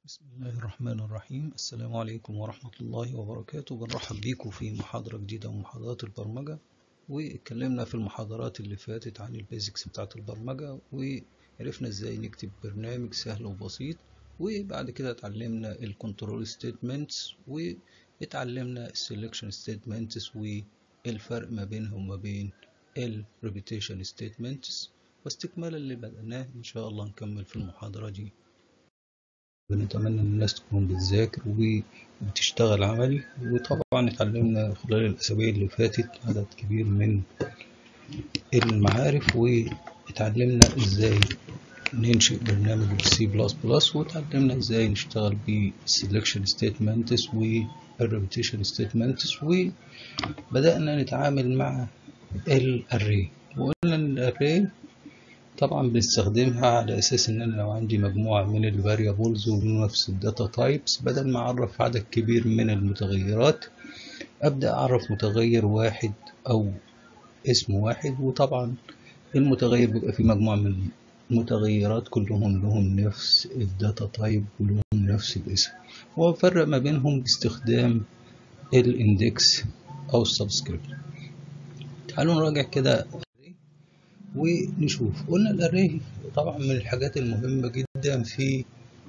بسم الله الرحمن الرحيم السلام عليكم ورحمة الله وبركاته بنرحب بيكم في محاضرة جديدة من محاضرات البرمجة واتكلمنا في المحاضرات اللي فاتت عن البيزكس بتاعة البرمجة وعرفنا ازاي نكتب برنامج سهل وبسيط وبعد كده اتعلمنا الكنترول ستيتمنتس واتعلمنا السلكشن ستيتمنتس والفرق ما بينها وما بين الريبيتيشن ستيتمنتس واستكمالا اللي بدأناه إن شاء الله نكمل في المحاضرة دي بنتمنى ان الناس تكون بتذاكر وبتشتغل عملي وطبعا اتعلمنا خلال الاسابيع اللي فاتت عدد كبير من المعارف واتعلمنا ازاي ننشئ برنامج بالسي بلس بلس واتعلمنا ازاي نشتغل بالسلكشن ستيتمنتس والريبيتيشن ستيتمنتس وبدأنا نتعامل مع الاري وقلنا ان الاري طبعا بنستخدمها على اساس ان انا لو عندي مجموعه من الفاريبلز ونفس الداتا تايبس بدل ما اعرف عدد كبير من المتغيرات ابدا اعرف متغير واحد او اسم واحد وطبعا المتغير بيبقى فيه مجموعه من المتغيرات كلهم لهم نفس الداتا تايب ولهم نفس الاسم وافرق ما بينهم باستخدام الاندكس او السبسكريبت تعالوا نراجع كده ونشوف قلنا الاري طبعا من الحاجات المهمة جدا في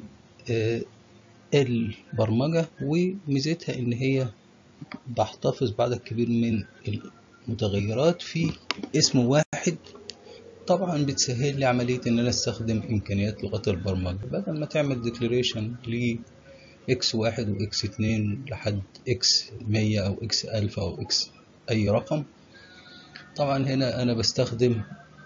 البرمجة وميزتها ان هي بحتفظ بعدد كبير من المتغيرات في اسم واحد طبعا بتسهل لي عملية ان انا استخدم امكانيات لغات البرمجة بدل ما تعمل ديكلاريشن ل اكس واحد واكس اتنين لحد اكس مية او اكس الف او اكس اي رقم طبعا هنا انا بستخدم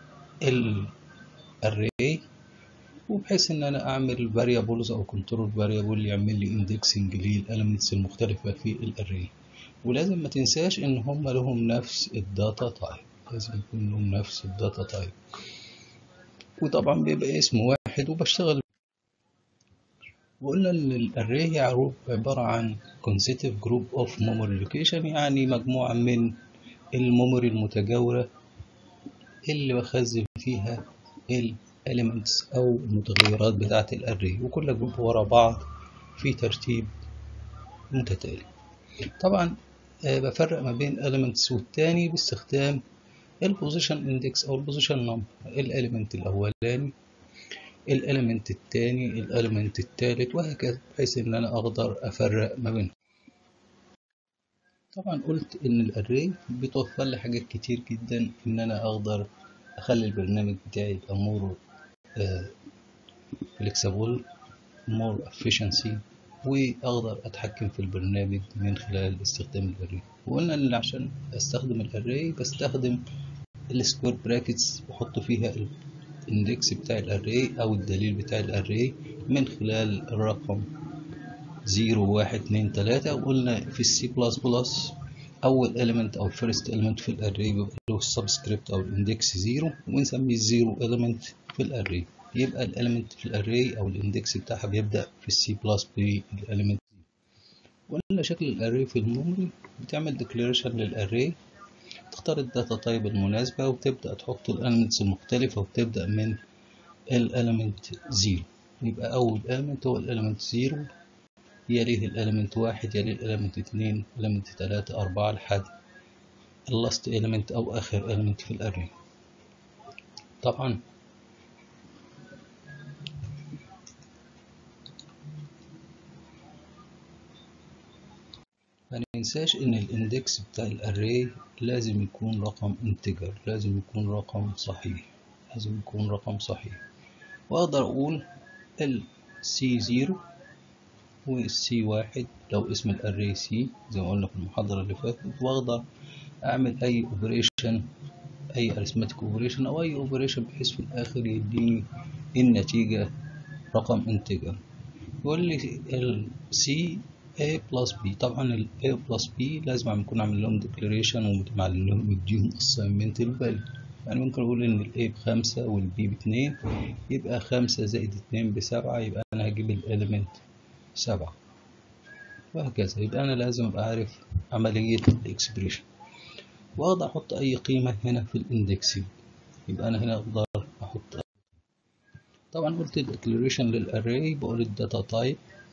الاري وبحيث ان انا اعمل variables او كنترول variable يعمل لي indexing للاليمنتس المختلفة في الاري ولازم ما تنساش ان هم لهم نفس الداتا تايب لازم يكون لهم نفس الداتا تايب وطبعا بيبقى اسم واحد وبشتغل وقلنا ان الاري هي عبارة عن consecutive group of memory location يعني مجموعة من الميموري المتجاورة اللي بخزن فيها الاليمنتس او المتغيرات بتاعة الاري وكل جروب ورا بعض في ترتيب متتالي طبعا بفرق ما بين elements والتاني باستخدام البوزيشن اندكس او البوزيشن نمبر الاليمنت الاولاني الاليمنت التاني الاليمنت التالت وهكذا بحيث ان انا اقدر افرق ما بينهم طبعا قلت ان الاري بتوفر لي حاجات كتير جدا ان انا اقدر اخلي البرنامج بتاعي يبقى مور فليكسبل مور efficiency واقدر اتحكم في البرنامج من خلال استخدام الاري وقلنا ان عشان استخدم الاري بستخدم السكوير براكتس بحط فيها الاندكس بتاع الاري او الدليل بتاع الاري من خلال الرقم زيرو واحد اتنين تلاتة وقلنا في السي بلس بلس أول element أو first element في الأري بيبقى له السبسكريبت أو الإندكس زيرو ونسميه الزيرو element في الأري يبقى الإليمنت في الأري أو الإندكس بتاعها بيبدأ في السي بلس بالإليمنت وقلنا شكل الأري في الميموري بتعمل declaration للأري تختار الداتا تايب المناسبة وتبدأ تحط الإليمنتس المختلفة وتبدأ من الإليمنت زيرو يبقى أول element هو الإليمنت زيرو يليه الاليمنت واحد يليه الاليمنت اتنين الاليمنت تلاتة اربعة لحد اللاست اليمنت او اخر اليمنت في الاري طبعا ما ننساش ان الاندكس بتاع الاري لازم يكون رقم انتجر لازم يكون رقم صحيح لازم يكون رقم صحيح واقدر اقول ال سي زيرو والسي واحد لو اسم الاري سي زي ما قلنا في المحاضرة اللي فاتت واقدر اعمل اي اوبريشن اي ارثماتيك اوبريشن او اي اوبريشن بحيث في الاخر يديني النتيجة رقم انتجر يقول لي السي A بلس B طبعا ال A بلس B لازم نكون عامل لهم ديكلاريشن ومعلم لهم مديهم اساينمنت الفاليو يعني ممكن اقول ان ال A بخمسة وال B باتنين يبقى خمسة زائد اتنين بسبعة يبقى انا هجيب الاليمنت سبعة وهكذا يبقى أنا لازم أبقى عارف عملية الإكسبريشن وأقدر أحط أي قيمة هنا في الإندكسينج يبقى أنا هنا أقدر أحط طبعا قلت الديكلاريشن للأري بقول الداتا تايب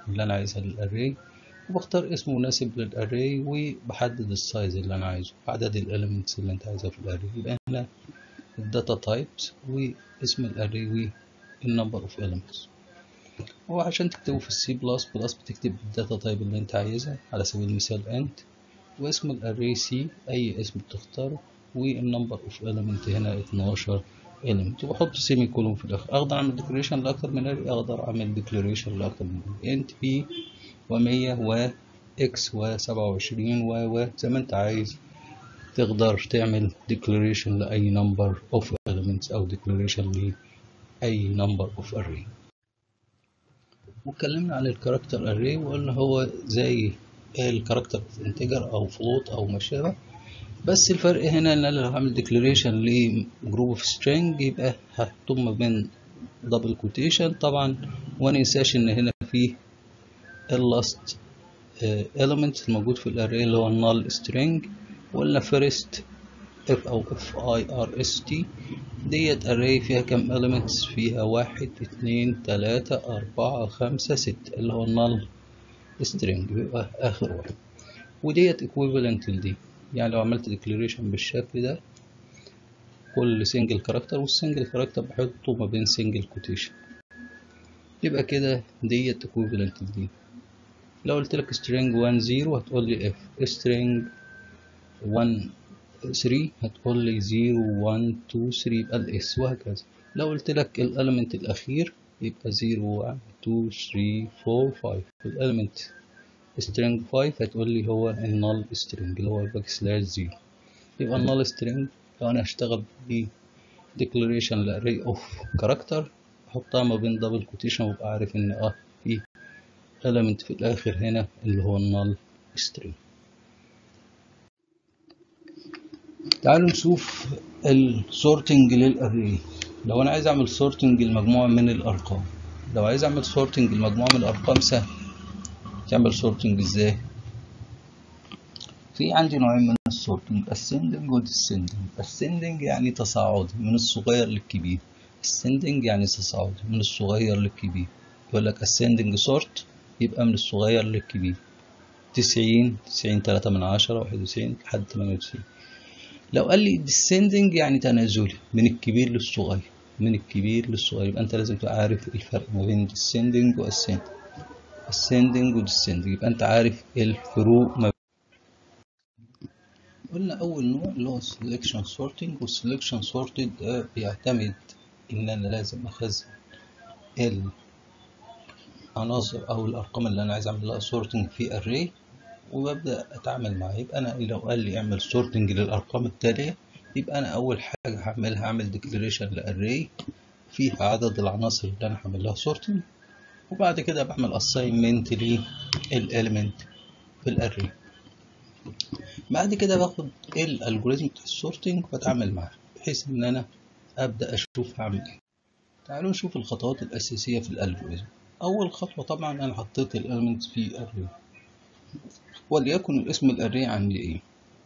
اللي انا عايزها للاري وبختار اسم مناسب للاري وبحدد السايز اللي انا عايزه عدد الاليمنتس اللي انت عايزها في الاري يبقى هنا الداتا تايبس واسم الاري والنمبر اوف elements وعشان تكتبه في السي بلس بلس بتكتب الداتا تايب اللي انت عايزها على سبيل المثال انت واسم الاري سي اي اسم بتختاره والنمبر اوف element هنا 12 element وبحط سيمي كولوم في الاخر اقدر اعمل ديكلاريشن لاكتر من اري اقدر اعمل ديكلاريشن لاكتر من اري انت بي و100 و اكس و27 و و زي ما انت عايز تقدر تعمل declaration لأي number of elements أو declaration لأي number of array واتكلمنا عن الكاركتر array وقلنا هو زي الكاركتر انتجر أو فلوت أو ما شابه بس الفرق هنا ان انا لو هعمل declaration لجروب اوف string يبقى هحطهم ما بين دبل كوتيشن طبعا وما ننساش ان هنا في اللاست element الموجود في الاري اللي هو null string ولا first f او f i r s t ديت array فيها كم elements فيها واحد اتنين تلاتة أربعة خمسة ستة اللي هو null string بيبقى آخر واحد وديت equivalent لدي يعني لو عملت declaration بالشكل ده كل single character والسنجل character بحطه ما بين single quotation يبقى كده ديت equivalent لدي لو قلت لك string 1 0 هتقول لي f string 1 3 هتقول لي 0 1 2 3 يبقى الاس وهكذا لو قلت لك الاليمنت الاخير يبقى 0 1 2 3 4 5 الاليمنت string 5 هتقول لي هو النال string اللي هو الباك سلاش 0 يبقى النال string لو انا هشتغل ب declaration لاري اوف كاركتر احطها ما بين دبل كوتيشن وابقى عارف ان اه في element في الاخر هنا اللي هو النال string تعالوا نشوف السورتنج للاري لو انا عايز اعمل سورتنج لمجموعه من الارقام لو عايز اعمل سورتنج لمجموعه من الارقام سهل تعمل سورتنج ازاي في عندي نوعين من السورتنج ascending و descending ascending يعني تصاعدي من الصغير للكبير ascending يعني تصاعدي من الصغير للكبير يقول لك ascending sort يبقى من الصغير للكبير تسعين تسعين تلاتة من عشرة واحد وتسعين لحد تمانية وتسعين لو قال لي descending يعني تنازلي من الكبير للصغير من الكبير للصغير يبقى انت لازم تبقى عارف الفرق ما بين descending و ascending ascending و descending يبقى انت عارف الفروق ما قلنا اول نوع اللي هو selection sorting وال selection sorted ده بيعتمد ان انا لازم اخزن العناصر او الارقام اللي انا عايز اعمل لها sorting في array وببدأ أتعامل معاه يبقى أنا لو قال لي اعمل سورتنج للأرقام التالية يبقى أنا أول حاجة هعملها هعمل ديكلاريشن لأري فيها عدد العناصر اللي أنا هعمل لها سورتنج وبعد كده بعمل أساينمنت للإليمنت في الأري بعد كده باخد الألجوريزم بتاع السورتنج وأتعامل معاه بحيث إن أنا أبدأ أشوف هعمل إيه تعالوا نشوف الخطوات الأساسية في الألجوريزم أول خطوة طبعا أنا حطيت الإليمنت في أري وليكن الاسم الاري عندي ايه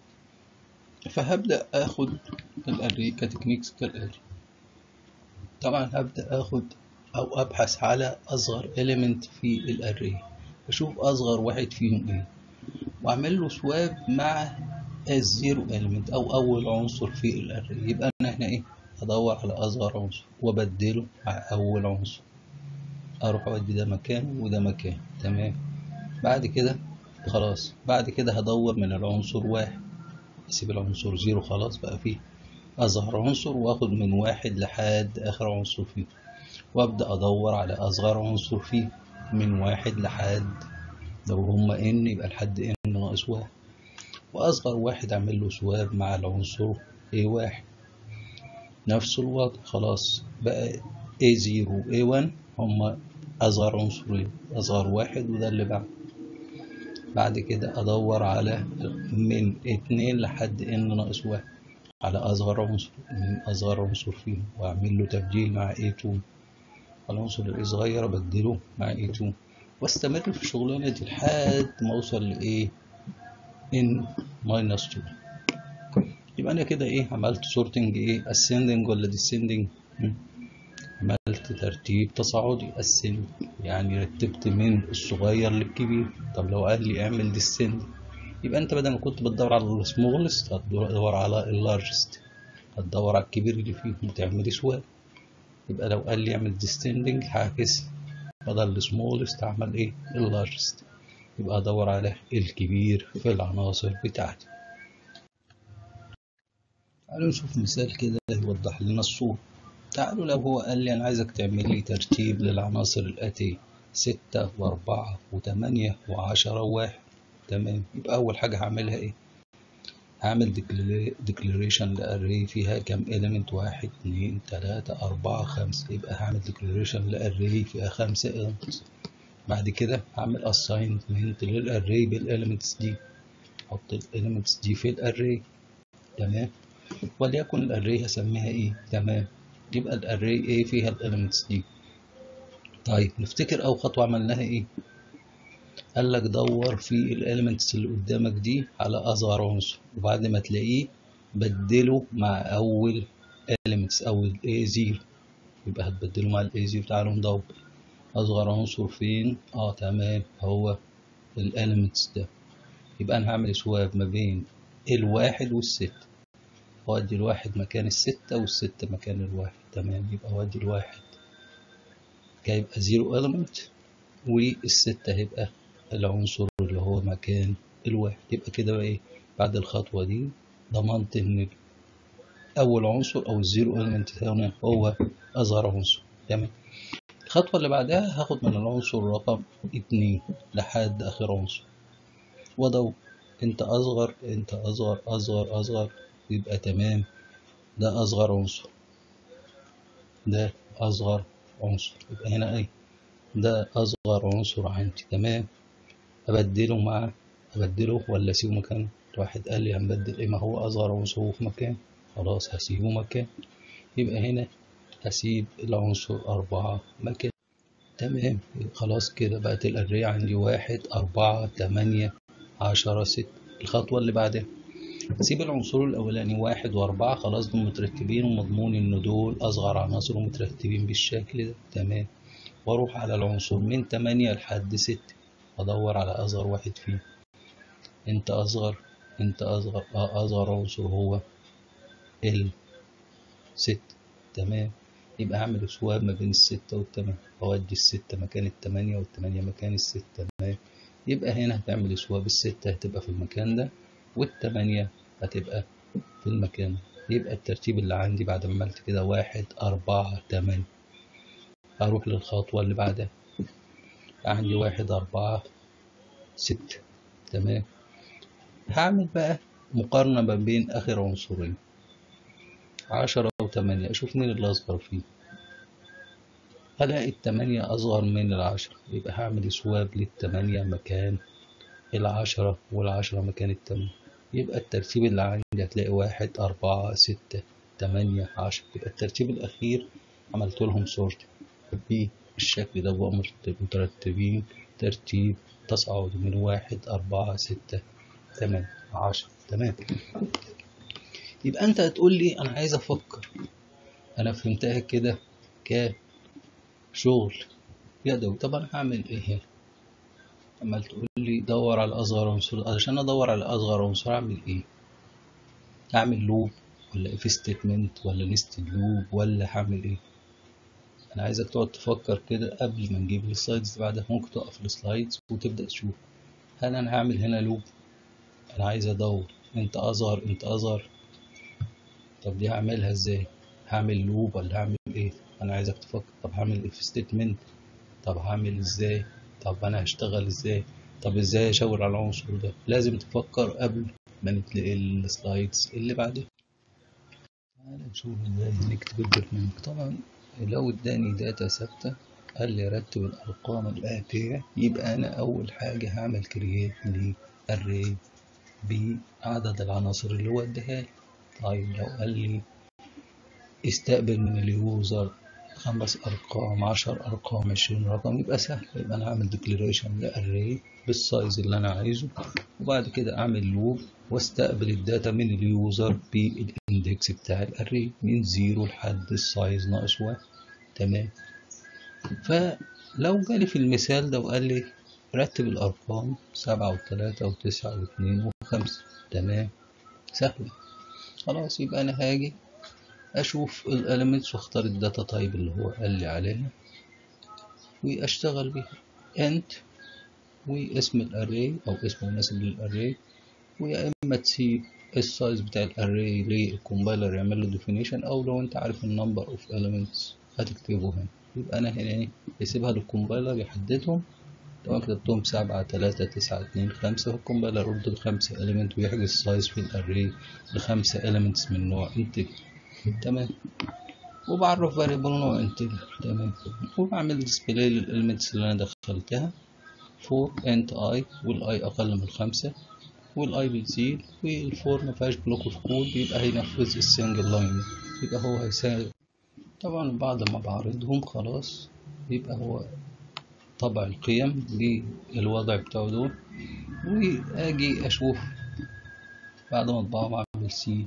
فهبدأ اخد الاري كتكنيكس كالاري طبعا هبدأ اخد او ابحث على اصغر element في الاري اشوف اصغر واحد فيهم ايه واعمل له سواب مع الزيرو element او اول عنصر في الاري يبقى انا هنا ايه ادور على اصغر عنصر وابدله مع اول عنصر اروح اودي ده مكان وده مكان تمام بعد كده خلاص بعد كده هدور من العنصر واحد اسيب العنصر زيرو خلاص بقى فيه اصغر عنصر واخد من واحد لحد اخر عنصر فيه وابدا ادور على اصغر عنصر فيه من واحد لحد لو هما ان يبقى لحد ان ناقص واحد واصغر واحد اعمل له سواب مع العنصر a واحد نفس الوضع خلاص بقى a0 a1 هما اصغر عنصرين اصغر واحد وده اللي بعده بعد كده أدور على من اتنين لحد إن ناقص واحد على أصغر عنصر من أصغر عنصر فيهم وأعمل له تبديل مع A2 العنصر الصغير أبدله مع A2 واستمر في الشغلانة دي لحد ما أوصل لإيه N minus 2 يبقى أنا كده إيه عملت sorting إيه ascending ولا descending عملت ترتيب تصاعدي قسم يعني رتبت من الصغير للكبير طب لو قال لي اعمل ديسند يبقى انت بدل ما كنت بتدور على السمولست هتدور على اللارجست هتدور على الكبير اللي فيهم وتعمل سواب يبقى لو قال لي اعمل ديستندنج هعكس بدل السمولست اعمل ايه اللارجست يبقى ادور على الكبير في العناصر بتاعتي تعالوا نشوف مثال كده يوضح لنا الصورة تعالوا لو هو قال لي أنا عايزك تعمل لي ترتيب للعناصر الآتية ستة وأربعة وتمانية وعشرة وواحد تمام يبقى أول حاجة هعملها إيه؟ هعمل ديكلاريشن لأري فيها كام إيليمنت واحد اتنين تلاتة أربعة خمسة يبقى هعمل ديكلاريشن لأري فيها خمسة إيليمنت بعد كده هعمل أساينمنت للأري بالإيليمنتس دي أحط الإيليمنتس دي في الأري تمام وليكن الأري هسميها إيه تمام يبقى الأري إيه فيها الإيليمنتس دي طيب نفتكر أول خطوة عملناها إيه قال لك دور في الإيليمنتس اللي قدامك دي على أصغر عنصر وبعد ما تلاقيه بدله مع أول إيليمنتس أو A زيرو يبقى هتبدله مع ال A زيرو تعالوا ندور أصغر عنصر فين اه تمام هو الإيليمنتس ده يبقى أنا هعمل سواب ما بين الواحد والستة وأدي الواحد مكان الستة والستة مكان الواحد تمام يبقى وأدي الواحد هيبقى زيرو إيليمنت والستة هيبقى العنصر اللي هو مكان الواحد يبقى كده بقى إيه بعد الخطوة دي ضمنت إن أول عنصر أو الزيرو إيليمنت هنا هو أصغر عنصر تمام الخطوة اللي بعدها هاخد من العنصر رقم اتنين لحد آخر عنصر وأدور أنت أصغر أنت أصغر أصغر أصغر يبقى تمام ده أصغر عنصر ده أصغر عنصر يبقى هنا إيه ده أصغر عنصر عندي تمام أبدله مع أبدله ولا أسيبه مكانه واحد قال لي هنبدل إيه ما هو أصغر عنصر هو في مكان خلاص هسيبه مكان يبقى هنا هسيب العنصر أربعة مكان تمام خلاص كده بقت الأرية عندي واحد أربعة تمانية عشرة ستة الخطوة اللي بعدها سيب العنصر الأولاني واحد وأربعة خلاص دول مترتبين ومضمون إن دول أصغر عناصر ومترتبين بالشكل ده تمام وأروح على العنصر من تمانية لحد ستة أدور على أصغر واحد فيه أنت أصغر أنت أصغر آه أصغر عنصر هو الستة تمام يبقى هعمل سواب ما بين الستة والتمانية أودي الستة مكان التمانية والتمانية مكان الستة تمام يبقى هنا هتعمل سواب الستة هتبقى في المكان ده والتمانية هتبقى في المكان يبقى الترتيب اللي عندي بعد ما عملت كده واحد أربعة تمانية أروح للخطوة اللي بعدها عندي واحد أربعة ستة تمام هعمل بقى مقارنة ما بين آخر عنصرين عشرة وتمانية أشوف مين اللي أصغر فيه هلاقي التمانية أصغر من العشرة يبقى هعمل سواب للتمانية مكان العشرة والعشرة مكان التمانية يبقى الترتيب اللي عندي هتلاقي واحد أربعة ستة تمانية عشرة يبقى الترتيب الأخير عملت لهم سورت بالشكل ده بقوا مترتبين ترتيب تصاعدي من واحد أربعة ستة تمانية عشرة تمام يبقى أنت هتقول لي أنا عايز أفكر أنا فهمتها كده كشغل يدوي طب أنا هعمل إيه هنا؟ عمال تقول لي دور على أصغر عنصر علشان أدور على أصغر عنصر أعمل إيه؟ أعمل لوب ولا إف ستيتمنت ولا نستد لوب ولا هعمل إيه؟ أنا عايزك تقعد تفكر كده قبل ما نجيب السلايدز بعدها ممكن تقف السلايدز وتبدأ تشوف هل أنا هعمل هنا لوب؟ أنا عايز أدور أنت أصغر أنت أصغر طب دي هعملها إزاي؟ هعمل لوب ولا هعمل إيه؟ أنا عايزك تفكر طب هعمل إف ستيتمنت طب هعمل إزاي؟ طب انا هشتغل ازاي طب ازاي اشاور على العنصر ده لازم تفكر قبل ما نتلاقي السلايدز اللي بعدها تعالى نشوف ازاي نكتب البرنامج طبعا لو اداني داتا ثابته قال لي رتب الارقام الاتيه يبقى انا اول حاجه هعمل كرييت للاري بعدد العناصر اللي هو اداها لي طيب لو قال لي استقبل من اليوزر خمس أرقام عشر أرقام عشرين رقم يبقى سهل يبقى أنا أعمل ديكلاريشن لأري بالسايز اللي أنا عايزه وبعد كده أعمل لوب واستقبل الداتا من اليوزر بالاندكس بتاع الأري من زيرو لحد السايز ناقص واحد تمام فلو جالي في المثال ده وقال لي رتب الأرقام سبعة وتلاتة وتسعة واتنين وخمسة تمام سهل خلاص يبقى أنا هاجي أشوف الإليمنتس وأختار الداتا تايب اللي هو قال لي عليها وأشتغل بيها انت واسم الأري أو اسم مناسب للأري ويا إما تسيب السايز بتاع الأري للكومبايلر يعمل له definition أو لو أنت عارف النمبر أوف elements هتكتبه هنا يبقى أنا هنا إيه بسيبها للكومبايلر يحددهم لو أنا كتبتهم سبعة تلاتة تسعة اتنين خمسة فالكومبايلر يرد الخمسة element ويحجز السايز في الأري لخمسة elements من نوع integer تمام وبعرف variable نوع integer تمام وبعمل display للإليمنتس اللي أنا دخلتها for int i والاي أقل من خمسة والاي بتزيد والفور مفيهاش بلوك اوف كود يبقى هينفذ السنجل لاين يبقى هو هيساعد طبعا بعد ما بعرضهم خلاص يبقى هو طبع القيم بالوضع بتاعه دول واجي اشوف بعد ما اطبعهم اعمل سي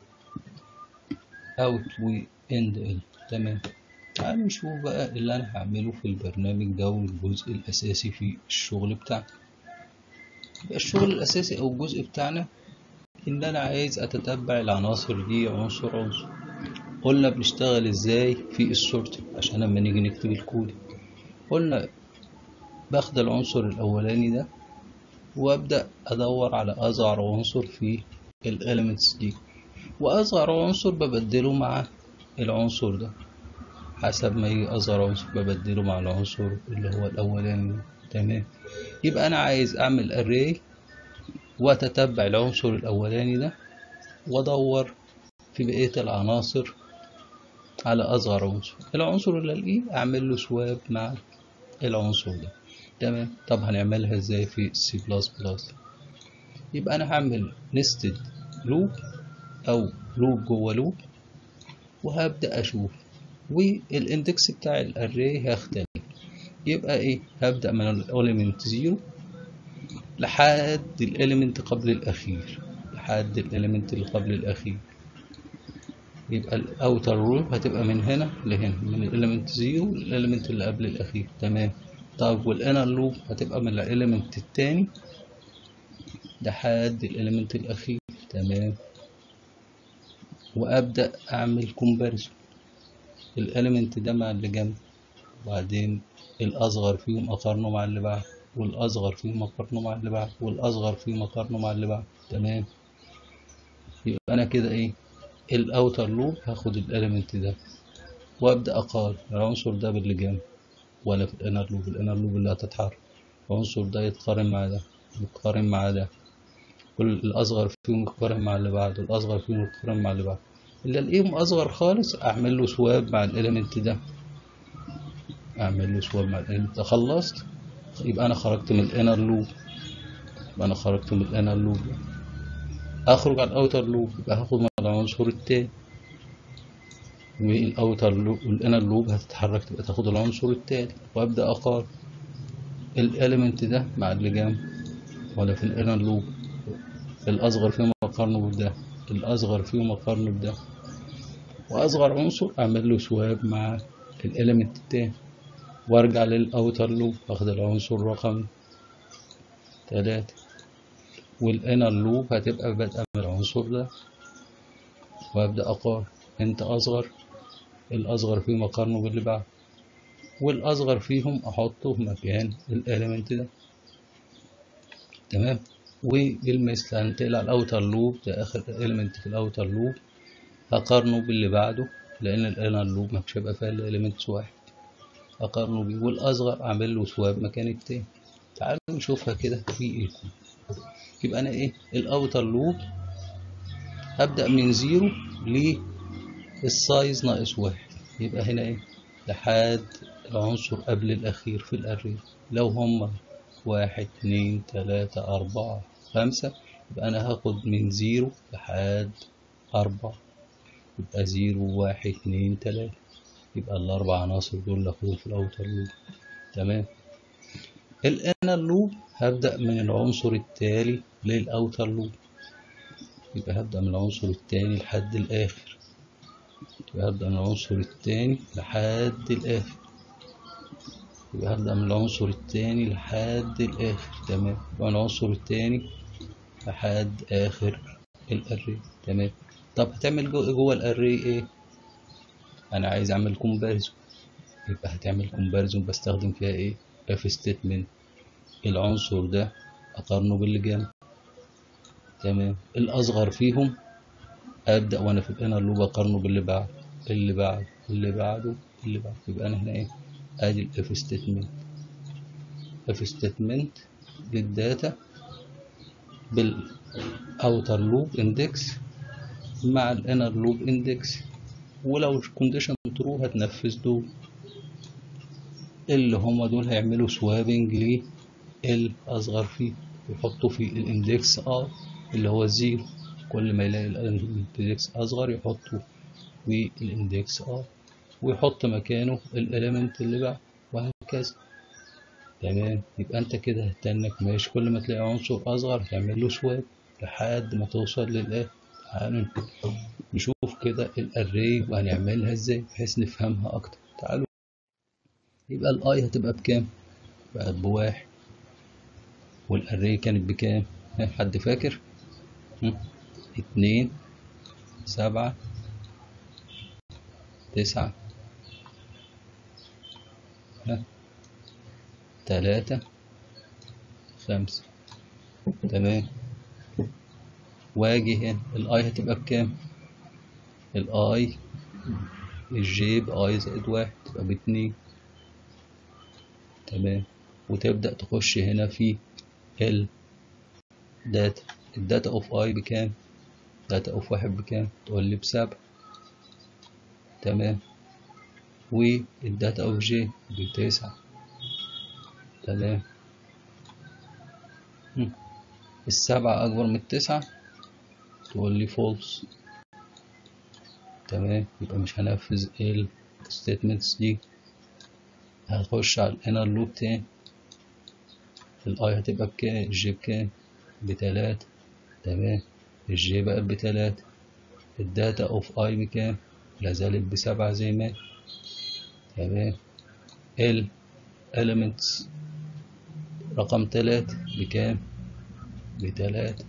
اوت واند ال تمام تعالوا نشوف بقى اللي انا هعمله في البرنامج ده والجزء الاساسي في الشغل بتاعنا يبقى الشغل الاساسي او الجزء بتاعنا ان انا عايز اتتبع العناصر دي عنصر عنصر قلنا بنشتغل ازاي في السورت عشان لما نيجي نكتب الكود قلنا باخد العنصر الاولاني ده وابدا ادور على اصغر عنصر في الاليمنتس دي واصغر عنصر ببدله مع العنصر ده حسب ما يجي اصغر عنصر ببدله مع العنصر اللي هو الاولاني تمام يبقى انا عايز اعمل array واتتبع العنصر الاولاني ده وادور في بقية العناصر على اصغر عنصر العنصر اللي الاقيه اعمل له سواب مع العنصر ده تمام طب هنعملها ازاي في سي بلس بلس يبقى انا هعمل نستد لوب او لوب جوه لوب وهبدا اشوف والاندكس بتاع الاري هيختلف يبقى ايه هبدا من الاليمنت زيرو لحد الاليمنت قبل الاخير لحد الاليمنت اللي قبل الاخير يبقى الاوتر روب هتبقى من هنا لهنا من الاليمنت زيرو للاليمنت اللي قبل الاخير تمام طب والانر لوب هتبقى من الاليمنت التاني لحد الاليمنت الاخير تمام وابدا اعمل كومباريسون الاليمنت ده مع اللي جنب وبعدين الاصغر فيهم اقارنه مع اللي بعد والاصغر فيهم اقارنه مع اللي بعد والاصغر فيهم اقارنه مع اللي بعد تمام يبقى انا كده ايه الاوتر لوب هاخد الاليمنت ده وابدا اقارن العنصر ده باللي جنب ولا في الانر لوب الانر لوب اللي هتتحرك العنصر ده يتقارن مع ده يتقارن مع ده كل الاصغر فيهم يتقارن مع اللي بعده الاصغر فيهم يتقارن مع اللي بعده اللي الاقيهم اصغر خالص اعمل له سواب مع الاليمنت ده اعمل له سواب مع الاليمنت ده خلصت يبقى انا خرجت من الانر لوب يبقى انا خرجت من الانر لوب اخرج على الاوتر لوب يبقى هاخد من العنصر التاني والاوتر لوب والانر لوب هتتحرك تبقى تاخد العنصر التالي وابدا اقارن الاليمنت ده مع اللي جنب ولا في الانر لوب الاصغر فيهم اقارنه بده الاصغر فيهم اقارنه بده واصغر عنصر اعمل له سواب مع الاليمنت التاني وارجع للاوتر لوب اخد العنصر رقم تلاتة والانر لوب هتبقى بادئة من العنصر ده وابدا اقارن انت اصغر الاصغر فيهم اقارنه باللي بعده والاصغر فيهم احطه في مكان الاليمنت ده تمام وبالمثل هنتقل على الاوتر لوب ده اخر اليمنت في الاوتر لوب هقارنه باللي بعده لان الانر لوب مش هيبقى فيها الا اليمنتس واحد اقارنه بيه والاصغر اعمل له سواب مكان التاني تعالوا نشوفها كده في الكود يبقى انا ايه الاوتر لوب هبدا من زيرو للسايز ناقص واحد يبقى هنا ايه لحد العنصر قبل الاخير في الاري لو هما واحد اتنين تلاتة أربعة خمسة يبقى أنا هاخد من زيرو لحد أربعة يبقى زيرو واحد اتنين تلاتة يبقى الأربع عناصر دول اللي هاخدهم في الأوتر لوب تمام الانر لوب هبدأ من العنصر التالي للأوتر لوب يبقى هبدأ من العنصر التاني لحد الآخر يبقى هبدأ من العنصر التاني لحد الآخر يبقى هبدأ من العنصر التاني لحد الآخر تمام يبقى من العنصر التاني لحد آخر الأري تمام طب هتعمل جوه, جوه الأري إيه؟ أنا عايز أعمل كومباريزون يبقى هتعمل كومباريزون بستخدم فيها إيه؟ اف ستيتمنت العنصر ده أقارنه باللي جنب تمام الأصغر فيهم أبدأ وأنا في الانر لوب أقارنه باللي بعد اللي بعد اللي بعده اللي بعده يبقى أنا هنا إيه؟ ادي الاف ستيتمنت اف ستيتمنت للداتا بالاوتر لوب اندكس مع الانر لوب اندكس ولو الكونديشن ترو هتنفذ دول اللي هما دول هيعملوا سوابنج للاصغر فيه يحطوا في الاندكس ار اللي هو الزيرو كل ما يلاقي الاندكس اصغر يحطوا في الاندكس ار ويحط مكانه الاليمنت اللي بعد وهكذا تمام يبقى انت كده هتنك ماشي كل ما تلاقي عنصر اصغر تعمل له سواب لحد ما توصل للاخر تعالوا نشوف كده الاري وهنعملها ازاي بحيث نفهمها اكتر تعالوا يبقى الاي هتبقى بكام بقت بواحد والاري كانت بكام حد فاكر اتنين سبعة تسعة تلاتة خمسة تمام واجي هنا الاي هتبقى بكام الاي الجي باي زائد واحد تبقى باتنين تمام وتبدأ تخش هنا في ال داتا الداتا اوف اي بكام داتا اوف واحد بكام تقول لي بسبعة تمام والداتا اوف جي بتسعة تمام السبعة أكبر من التسعة تقول لي فولس تمام يبقى مش هنفذ ال statements دي هتخش على الانر لوب تاني الاي هتبقى بكام الجي بكام بتلاتة تمام الجي بقت بتلاتة الداتا اوف اي بكام لازالت بسبعة زي ما تمام ال elements رقم تلاتة بكام بتلاتة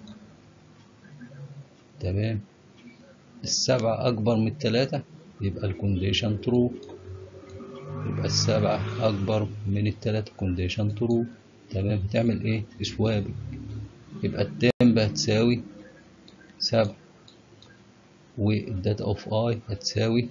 تمام السبعة أكبر من التلاتة يبقى الكونديشن ترو يبقى السبعة أكبر من التلاتة كونديشن ترو تمام هتعمل إيه سوابنج يبقى التام هتساوي سبعة والداتا اوف اي هتساوي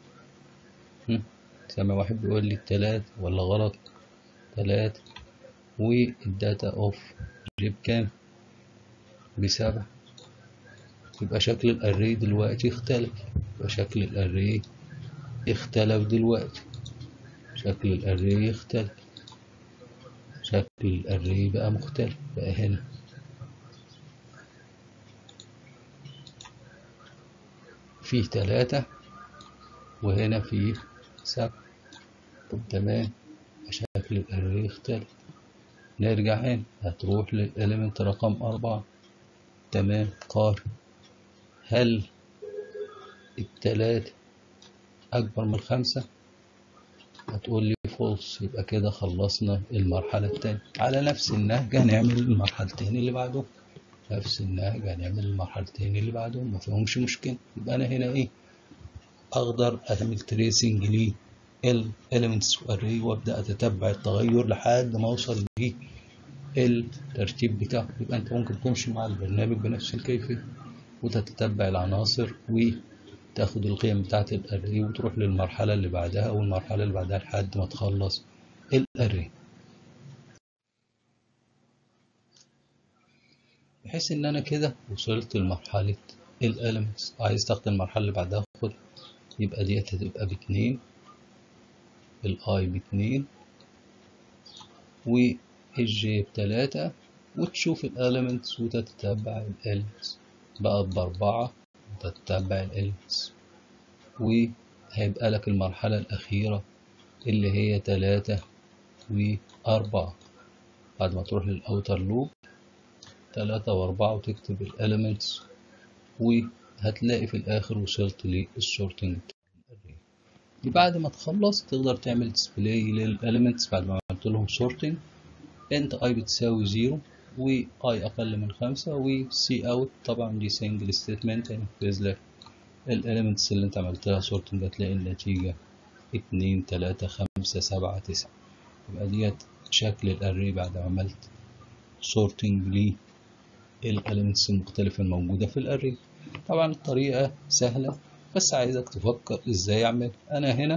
سامع واحد بيقول لي التلاتة ولا غلط تلاتة والداتا اوف جيب كام بسبعة يبقى شكل الاري دلوقتي اختلف يبقى شكل الاري اختلف دلوقتي شكل الاري اختلف شكل الاري بقى مختلف بقى هنا فيه تلاتة وهنا فيه سبعة تمام شكل الاري اختلف نرجع هنا هتروح للإليمنت رقم أربعة تمام قارن هل التلاتة أكبر من الخمسة هتقول لي فولس يبقى كده خلصنا المرحلة التانية على نفس النهج هنعمل المرحلتين اللي بعدهم نفس النهج هنعمل المرحلتين اللي بعدهم ما فيهمش مشكلة يبقى أنا هنا إيه أقدر أعمل تريسنج ليه الاليمنتس اري وابدا اتتبع التغير لحد ما اوصل للترتيب بتاعه يبقى انت ممكن تمشي مع البرنامج بنفس الكيفيه وتتتبع العناصر وتاخد القيم بتاعت الاري وتروح للمرحله اللي بعدها والمرحله اللي بعدها لحد ما تخلص الاري بحيث ان انا كده وصلت لمرحله الاليمنتس عايز استخدم المرحله اللي بعدها خد يبقى ديت هتبقى باتنين الاي باتنين والجي بتلاتة وتشوف الاليمنتس وتتبع الاليمنتس بقت بأربعة وتتبع الاليمنتس وهيبقى لك المرحلة الأخيرة اللي هي تلاتة وأربعة بعد ما تروح للأوتر لوب تلاتة وأربعة وتكتب الاليمنتس هتلاقي في الآخر وصلت للسورتنج بعد ما تخلص تقدر تعمل ديسبلاي للاليمنتس بعد ما عملت لهم سورتنج انت اي بتساوي زيرو و اي اقل من خمسة و سي اوت طبعا دي سنجل ستيتمنت هينفذ لك الاليمنتس اللي انت عملت لها سورتنج هتلاقي النتيجة اتنين تلاتة خمسة سبعة تسعة يبقى ديت شكل الاري بعد ما عملت سورتنج للاليمنتس المختلفة الموجودة في الاري طبعا الطريقة سهلة بس عايزك تفكر ازاي اعمل انا هنا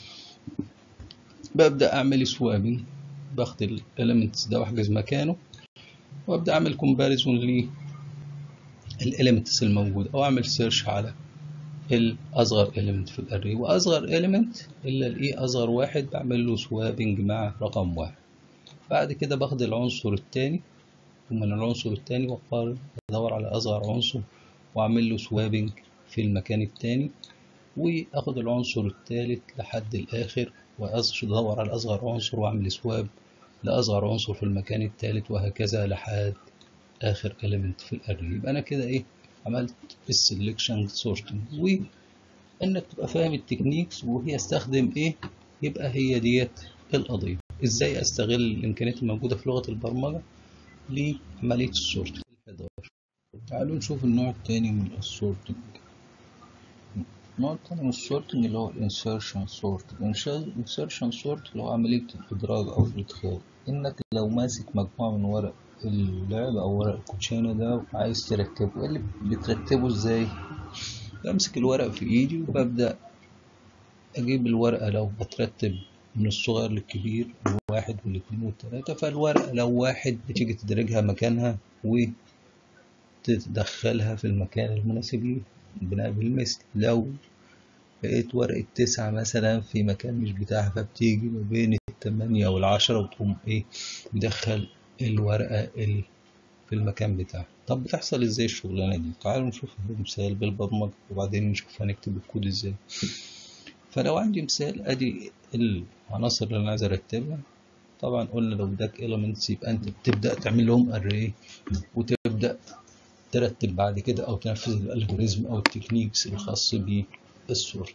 ببدأ اعمل سوابنج باخد الاليمنتس ده واحجز مكانه وابدأ اعمل كومباريزون للاليمنتس الموجودة او اعمل سيرش على الاصغر اليمنت في الاري واصغر اليمنت الا الايه اصغر واحد بعمل له سوابنج مع رقم واحد بعد كده باخد العنصر التاني ومن العنصر التاني واقارن ادور على اصغر عنصر واعمل له سوابنج في المكان التاني واخد العنصر التالت لحد الاخر وادور على اصغر عنصر واعمل سواب لاصغر عنصر في المكان التالت وهكذا لحد اخر element في الاري يبقى انا كده ايه عملت السلكشن سورتنج وانك تبقى فاهم التكنيكس وهي استخدم ايه يبقى هي ديت القضيه ازاي استغل الامكانيات الموجوده في لغه البرمجه لعمليه السورتنج تعالوا نشوف النوع التاني من السورتنج النوع التاني من السورتنج اللي هو الانسيرشن سورت الانسيرشن سورت اللي هو عملية الإدراج أو الإدخال إنك لو ماسك مجموعة من ورق اللعب أو ورق الكوتشينة ده وعايز ترتبه اللي بترتبه إزاي؟ بمسك الورق في إيدي وببدأ أجيب الورقة لو بترتب من الصغير للكبير الواحد والاثنين والتلاتة فالورقة لو واحد بتيجي تدرجها مكانها وتدخلها في المكان المناسب ليه بناء بالمثل لو لقيت ورقة تسعة مثلا في مكان مش بتاعها فبتيجي ما بين التمانية والعشرة وتقوم ايه مدخل الورقة اللي في المكان بتاعها طب بتحصل ازاي الشغلانة دي تعالوا نشوف مثال بالبرمجة وبعدين نشوف هنكتب الكود ازاي فلو عندي مثال ادي العناصر اللي انا عايز ارتبها طبعا قلنا لو بدك elements يبقى انت بتبدأ تعمل لهم array وتبدأ ترتب بعد كده او تنفذ الالجوريزم او التكنيكس الخاص بالسورت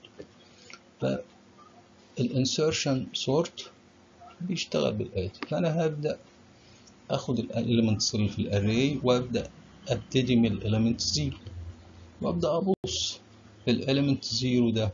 فالانسيرشن سورت بيشتغل بالآتي فانا هبدا اخد الاليمنتس اللي في الاري وابدا ابتدي من الاليمنت زيرو وابدا ابص الاليمنت زيرو ده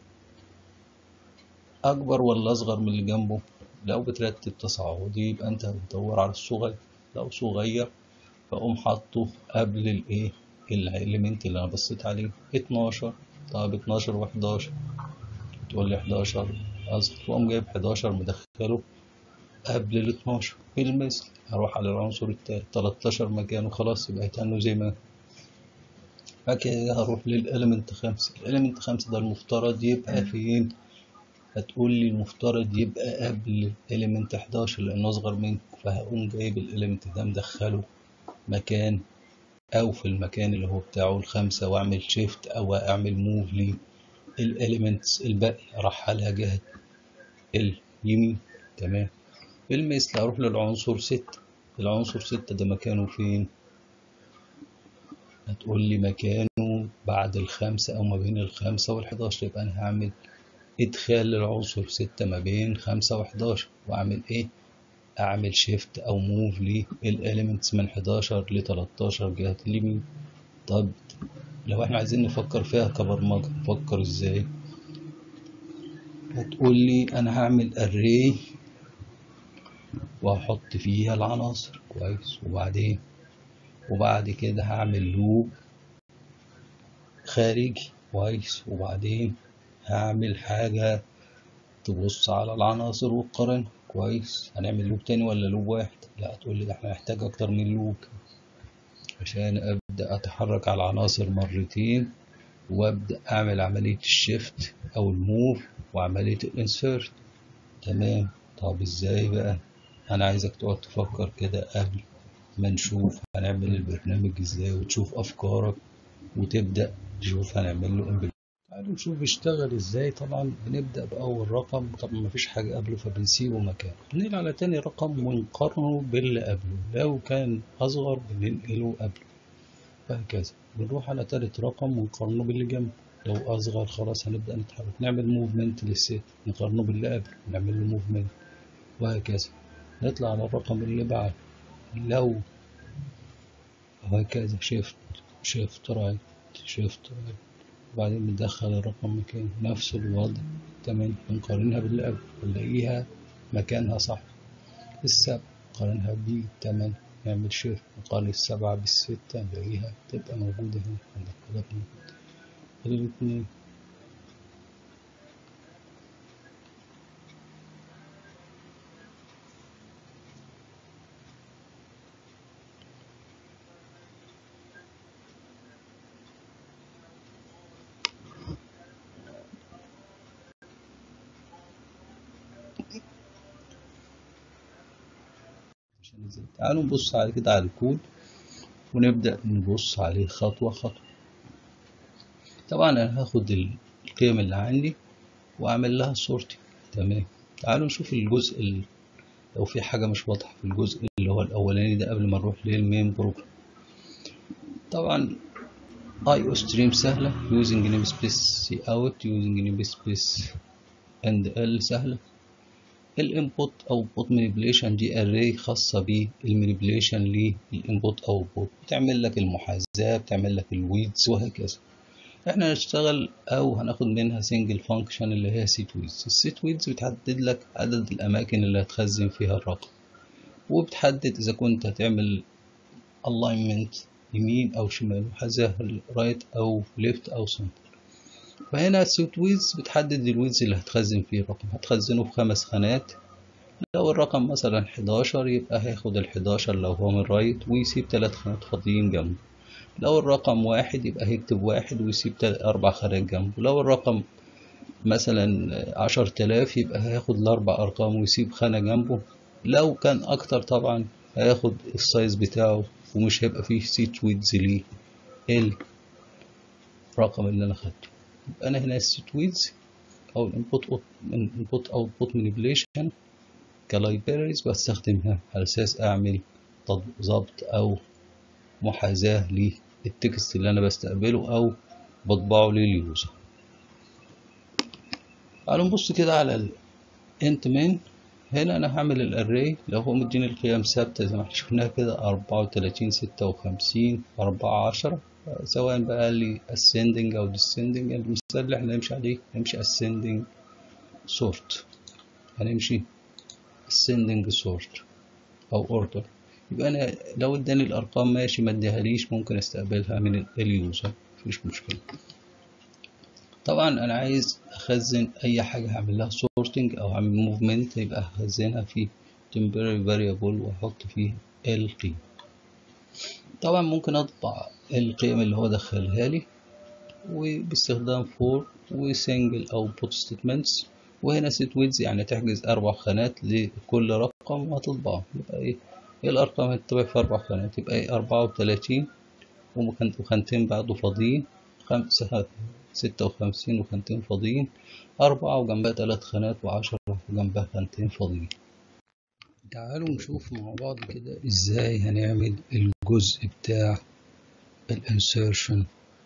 اكبر ولا اصغر من اللي جنبه لو بترتب تصاعدي يبقى انت هتدور على الصغير لو صغير فاقوم حاطه قبل الايه الاليمنت اللي انا بصيت عليه 12 طب 12 و11 تقول لي 11 قصد تقوم جايب 11 مدخله قبل ال 12 بالمثل هروح على العنصر التالت 13 مكانه خلاص يبقى هيتنوا زي ما بعد كده هروح للاليمنت 5 الاليمنت 5 ده المفترض يبقى فين هتقول لي المفترض يبقى قبل الاليمنت 11 لانه اصغر منه فهقوم جايب الاليمنت ده مدخله مكان او في المكان اللي هو بتاعه الخمسة واعمل شيفت او اعمل موف للاليمنتس الباقي ارحلها جهة اليمين تمام بالمثل اروح للعنصر ستة العنصر ستة ده مكانه فين هتقول لي مكانه بعد الخمسة او ما بين الخمسة والحداشر يبقى انا هعمل ادخال للعنصر ستة ما بين خمسة وحداشر واعمل ايه اعمل شيفت او موف للاليمنتس من 11 ل 13 جهة اليمين طب لو احنا عايزين نفكر فيها كبرمجة نفكر ازاي هتقول لي انا هعمل اري وهحط فيها العناصر كويس وبعدين وبعد كده هعمل لوب خارجي كويس وبعدين هعمل حاجة تبص على العناصر وتقارنها كويس هنعمل لوب تاني ولا لوب واحد لا تقول لي ده احنا محتاج اكتر من لوب عشان ابدا اتحرك على العناصر مرتين وابدا اعمل عمليه الشيفت او الموف وعمليه الانسيرت تمام طب ازاي بقى انا عايزك تقعد تفكر كده قبل ما نشوف هنعمل البرنامج ازاي وتشوف افكارك وتبدا تشوف هنعمل له تعالوا نشوف بيشتغل ازاي طبعا بنبدأ بأول رقم طبعا مفيش حاجة قبله فبنسيبه مكانه بننقل على تاني رقم ونقارنه باللي قبله لو كان أصغر بننقله قبله وهكذا بنروح على تالت رقم ونقارنه باللي جنبه لو أصغر خلاص هنبدأ نتحرك نعمل موفمنت للست نقارنه باللي قبل نعمل له موفمنت وهكذا نطلع على الرقم اللي بعد لو وهكذا شيفت شيفت رايت شيفت رايت وبعدين بندخل الرقم مكانه نفس الوضع تمام بنقارنها باللي قبل نلاقيها مكانها صح السبعة نقارنها بالتمانية نعمل شيفت نقارن السبعة بالستة نلاقيها تبقى موجودة هنا عندك كده الاتنين تعالوا نبص على كده على الكود ونبدأ نبص عليه خطوة خطوة طبعا أنا هاخد القيم اللي عندي وأعمل لها سورتنج تمام تعالوا نشوف الجزء ال... لو في حاجة مش واضحة في الجزء اللي هو الأولاني ده قبل ما نروح للمين بروجرام طبعا اي او ستريم سهلة using namespace out using namespace and ال سهلة الانبوت اوتبوت مانيبيوليشن دي اري خاصه بالمانيبيوليشن للانبوت اوتبوت بتعمل لك المحاذاه بتعمل لك الويدز وهكذا احنا هنشتغل او هناخد منها سنجل فانكشن اللي هي سيت ويدز السيت ويدز بتحدد لك عدد الاماكن اللي هتخزن فيها الرقم وبتحدد اذا كنت هتعمل الاينمنت يمين او شمال محاذاه رايت او ليفت او سنتر فهنا السوت ويدز بتحدد الويدز اللي هتخزن فيه الرقم هتخزنه في خمس خانات لو الرقم مثلا 11 يبقى هياخد ال 11 لو هو من رايت ويسيب تلات خانات فاضيين جنبه لو الرقم واحد يبقى هيكتب واحد ويسيب أربع خانات جنبه لو الرقم مثلا عشر تلاف يبقى هياخد الأربع أرقام ويسيب خانة جنبه لو كان أكتر طبعا هياخد السايز بتاعه ومش هيبقى فيه سيت ويدز ليه الرقم اللي أنا خدته يبقى أنا هنا السيت ويدز أو الانبوت انبوت اوتبوت مانيبيوليشن كلايبريز بستخدمها على أساس أعمل ضبط أو محاذاة للتكست اللي أنا بستقبله أو بطبعه لليوزر تعالوا نبص كده على الانت مين هنا أنا هعمل الأري لو هو مديني القيم ثابتة زي ما احنا شفناها كده أربعة وتلاتين ستة وخمسين أربعة عشرة سواء بقى لي ascending أو descending المثال اللي احنا نمشي عليه نمشي ascending sort هنمشي ascending sort أو order يبقى أنا لو اداني الأرقام ماشي ما اديهاليش ممكن استقبلها من اليوزر مفيش مشكلة طبعا أنا عايز أخزن أي حاجة هعمل لها sorting أو هعمل movement يبقى هخزنها في temporary variable وأحط فيه القيم طبعا ممكن أطبع القيم اللي هو دخلها لي وباستخدام for وسنجل أو put statements وهنا set widths يعني تحجز أربع خانات لكل رقم وهتطبعه يبقى إيه إيه الأرقام هتطبع في أربع خانات يبقى إيه أربعة وتلاتين وخانتين بعده فاضيين خمسة ستة وخمسين وخانتين فاضيين أربعة وجنبها تلات خانات وعشرة وجنبها خانتين فاضيين تعالوا نشوف مع بعض كده ازاي هنعمل الجزء بتاع الانسيرشن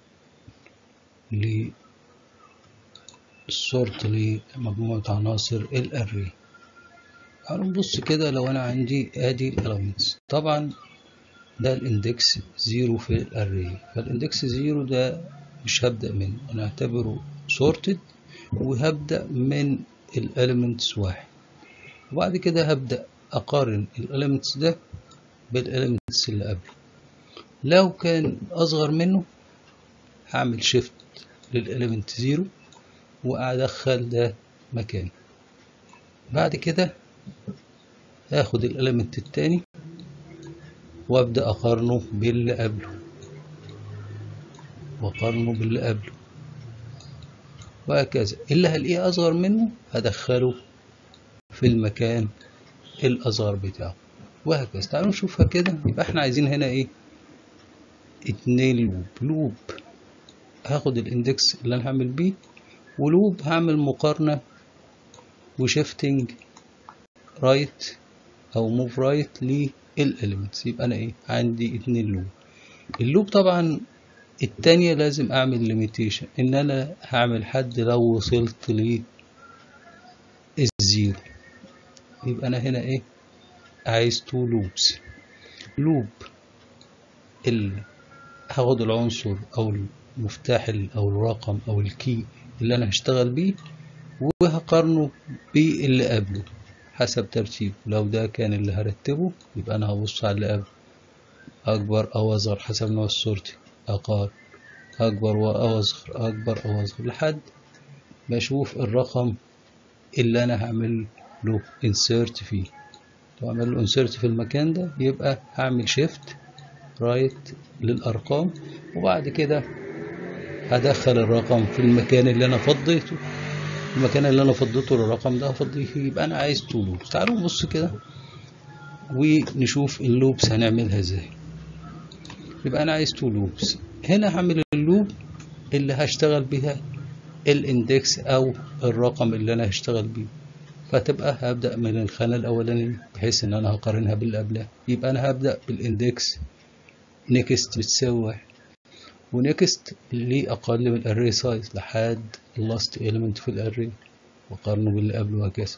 للسورت لمجموعة عناصر الاري تعالوا نبص كده لو انا عندي ادي الاليمنتس طبعا ده الاندكس زيرو في الاري فالاندكس زيرو ده مش هبدأ منه انا اعتبره sorted وهبدأ من الاليمنتس واحد وبعد كده هبدأ أقارن الاليمنتس ده بالاليمنتس اللي قبله لو كان أصغر منه هعمل شيفت للاليمنت زيرو وأدخل ده مكانه بعد كده هاخد الاليمنت التاني وأبدأ أقارنه باللي قبله وأقارنه باللي قبله وهكذا اللي هلاقيه أصغر منه هدخله في المكان الأصغر بتاعه وهكذا تعالوا نشوفها كده يبقى احنا عايزين هنا ايه اتنين لوب لوب هاخد الاندكس اللي انا هعمل بيه ولوب هعمل مقارنة وشيفتنج رايت او موف رايت للاليمنتس يبقى انا ايه عندي اتنين لوب اللوب طبعا التانية لازم اعمل ليميتيشن ان انا هعمل حد لو وصلت للزيرو يبقى انا هنا ايه عايز تو لوبس لوب ال هاخد العنصر او المفتاح ال- او الرقم او الكي اللي انا هشتغل بيه وهقارنه باللي قبله حسب ترتيبه لو ده كان اللي هرتبه يبقى انا هبص على اللي قبله اكبر او اصغر حسب نوع صورتي اقارن اكبر او اصغر اكبر او اصغر لحد ما اشوف الرقم اللي انا هعمل له insert فيه لو اعمل له insert في المكان ده يبقى هعمل shift رايت للارقام وبعد كده هدخل الرقم في المكان اللي انا فضيته المكان اللي انا فضيته للرقم ده هفضيه فيه يبقى انا عايز تو لوبس تعالوا نبص كده ونشوف اللوبس هنعملها ازاي يبقى انا عايز تو لوبس هنا هعمل اللوب اللي هشتغل بيها الاندكس او الرقم اللي انا هشتغل بيه فتبقى هبدأ من الخانة الأولانية بحيث إن أنا هقارنها باللي قبلها يبقى أنا هبدأ بالاندكس نيكست بتساوي واحد ونيكست اللي أقل من الأري سايز لحد اللاست element في الأري وأقارنه باللي قبله وهكذا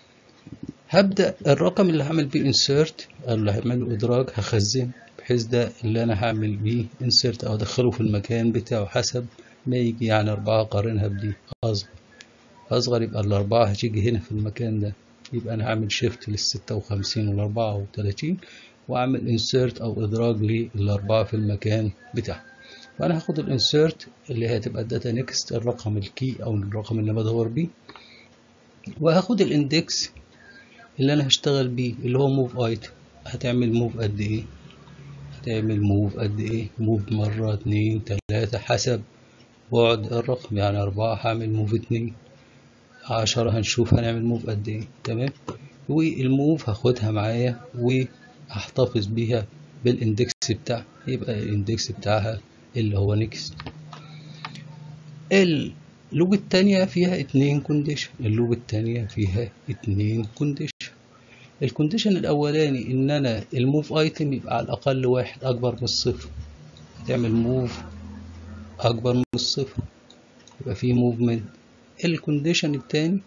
هبدأ الرقم اللي هعمل بيه insert أو اللي هعمل له إدراج هخزن بحيث ده اللي أنا هعمل بيه insert أو أدخله في المكان بتاعه حسب ما يجي يعني أربعة أقارنها بدي أصغر أصغر يبقى الأربعة هتيجي هنا في المكان ده يبقى أنا هعمل شيفت للستة وخمسين والأربعة وتلاتين وأعمل انسيرت أو إدراج للأربعة في المكان بتاعها فأنا هاخد الانسيرت اللي هي هتبقى الداتا نيكست الرقم الكي أو الرقم اللي بدور بيه وهاخد الاندكس اللي أنا هشتغل بيه اللي هو موف ايتم هتعمل موف قد إيه هتعمل موف قد إيه موف مرة اتنين تلاتة حسب بعد الرقم يعني أربعة هعمل موف اتنين عشرة هنشوف هنعمل موف قد ايه تمام والموف هاخدها معايا وهحتفظ بيها بالاندكس بتاعها يبقى الاندكس بتاعها اللي هو نيكست اللوب التانية فيها اتنين كونديشن اللوب التانية فيها اتنين كونديشن الكونديشن الاولاني ان انا الموف ايتم يبقى على الاقل واحد اكبر من الصفر هتعمل موف اكبر من الصفر يبقى في موفمنت الكونديشن التاني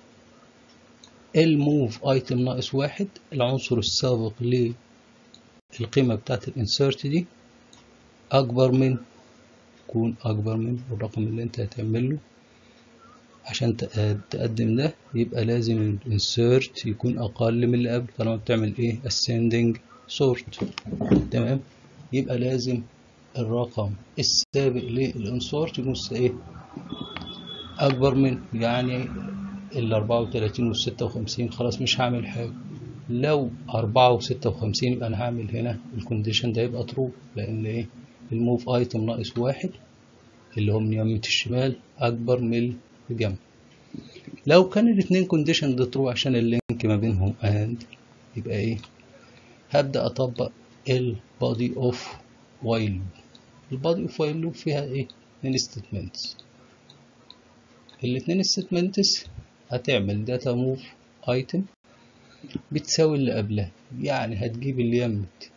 الموف ايتم ناقص واحد العنصر السابق للقيمة بتاعت الانسيرت دي اكبر من يكون اكبر من الرقم اللي انت هتعمله عشان تقدم ده يبقى لازم الانسيرت يكون اقل من اللي قبل طالما بتعمل ايه ascending sort تمام يبقى لازم الرقم السابق للانسورت يكون ايه أكبر من يعني ال 34 وال 56 خلاص مش هعمل حاجة لو 4 و 56 يبقى أنا هعمل هنا الكونديشن ده يبقى ترو لأن إيه الموف أيتم ناقص واحد اللي هو من يمة الشمال أكبر من الجنب لو كان الاتنين كونديشن ده ترو عشان اللينك ما بينهم أند يبقى إيه هبدأ أطبق البادي أوف وايل البادي أوف وايل لوب فيها إيه اتنين ستيتمنتس الاتنين ستيتمنتس هتعمل داتا موف ايتم بتساوي اللي قبلها يعني هتجيب اللي يمت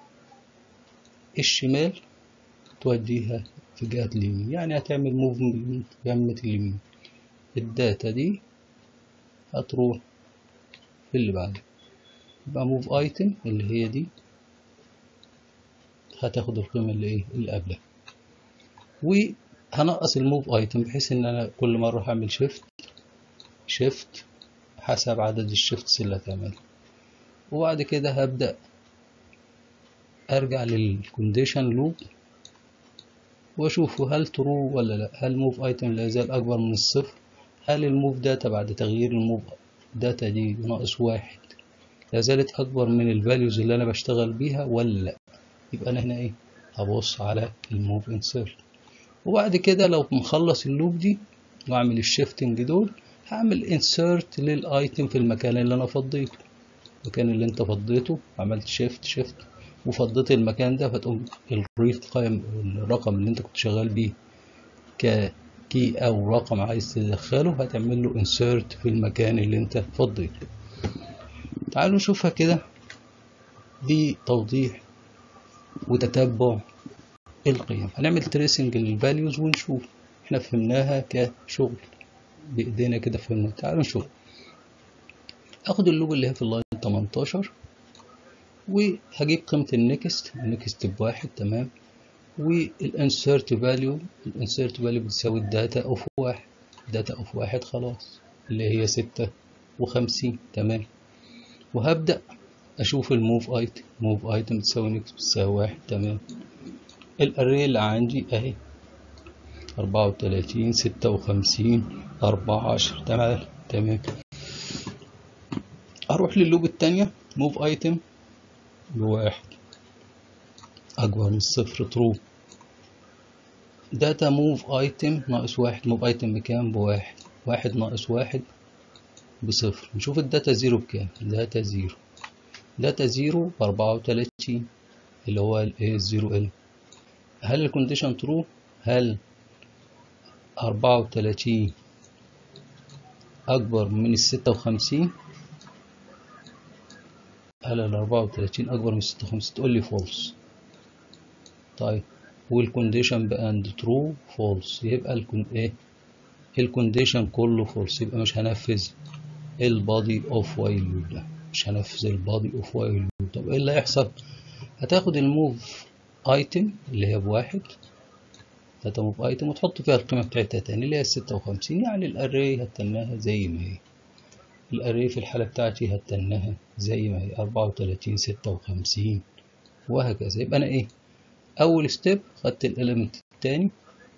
الشمال توديها في جهة اليمين يعني هتعمل موف يمة اليمين الداتا دي هتروح في اللي بعده يبقى موف ايتم اللي هي دي هتاخد القيمة اللي ايه اللي قبلها وهنقص الموف ايتم بحيث ان انا كل مرة هعمل شيفت شيفت حسب عدد الشيفتس اللي هتعملها وبعد كده هبدأ ارجع للكونديشن لوب واشوفه هل ترو ولا لا هل موف ايتم لا يزال اكبر من الصفر هل الموف داتا بعد تغيير الموف داتا دي ناقص واحد لا زالت اكبر من الفاليوز اللي انا بشتغل بيها ولا لا يبقى انا هنا ايه هبص على الموف انسيرت وبعد كده لو مخلص اللوب دي واعمل الشيفتنج دول هعمل انسيرت للايتم في المكان اللي انا فضيته المكان اللي انت فضيته عملت شيفت شيفت وفضيت المكان ده فتقوم القيم الرقم اللي انت كنت شغال بيه ككي او رقم عايز تدخله هتعمل له انسيرت في المكان اللي انت فضيته تعالوا نشوفها كده دي توضيح وتتبع القيم هنعمل تريسنج للفاليوز ونشوف احنا فهمناها كشغل بايدينا كده فهمنا تعالوا نشوف اخد اللوب اللي هي في اللاين 18 وهجيب قيمة النكست النكست بواحد تمام والانسيرت فاليو الانسيرت فاليو بتساوي الداتا اوف واحد داتا اوف واحد خلاص اللي هي ستة وخمسين تمام وهبدأ أشوف الموف ايتم موف ايتم بتساوي نكست بتساوي واحد تمام الاري اللي عندي اهي أربعة وتلاتين ستة وخمسين أربعة عشر تمام تمام أروح لللوب التانية موف ايتم بواحد أكبر من الصفر ترو داتا موف ايتم ناقص واحد موف ايتم بكام بواحد واحد ناقص واحد بصفر نشوف الداتا زيرو بكام داتا زيرو داتا زيرو بأربعة وتلاتين اللي هو الايه الزيرو ال هل الكونديشن ترو هل أربعة وتلاتين أكبر من الستة وخمسين هل الأربعة وتلاتين أكبر من الستة وخمسين تقول لي فولس طيب والكونديشن بأند ترو فولس يبقى الكون إيه الكونديشن كله فولس يبقى مش هنفذ البادي اوف وايل لوب ده مش هنفذ البادي اوف وايل لوب طب ايه اللي هيحصل هتاخد الموف ايتم اللي هي بواحد داتا موف ايتم وتحط فيها القيمة بتاعتها تاني اللي هي الستة وخمسين يعني الاري هتناها زي ما هي الاري في الحالة بتاعتي هتناها زي ما هي أربعة وتلاتين ستة وخمسين وهكذا يبقى أنا إيه أول ستيب خدت الإليمنت التاني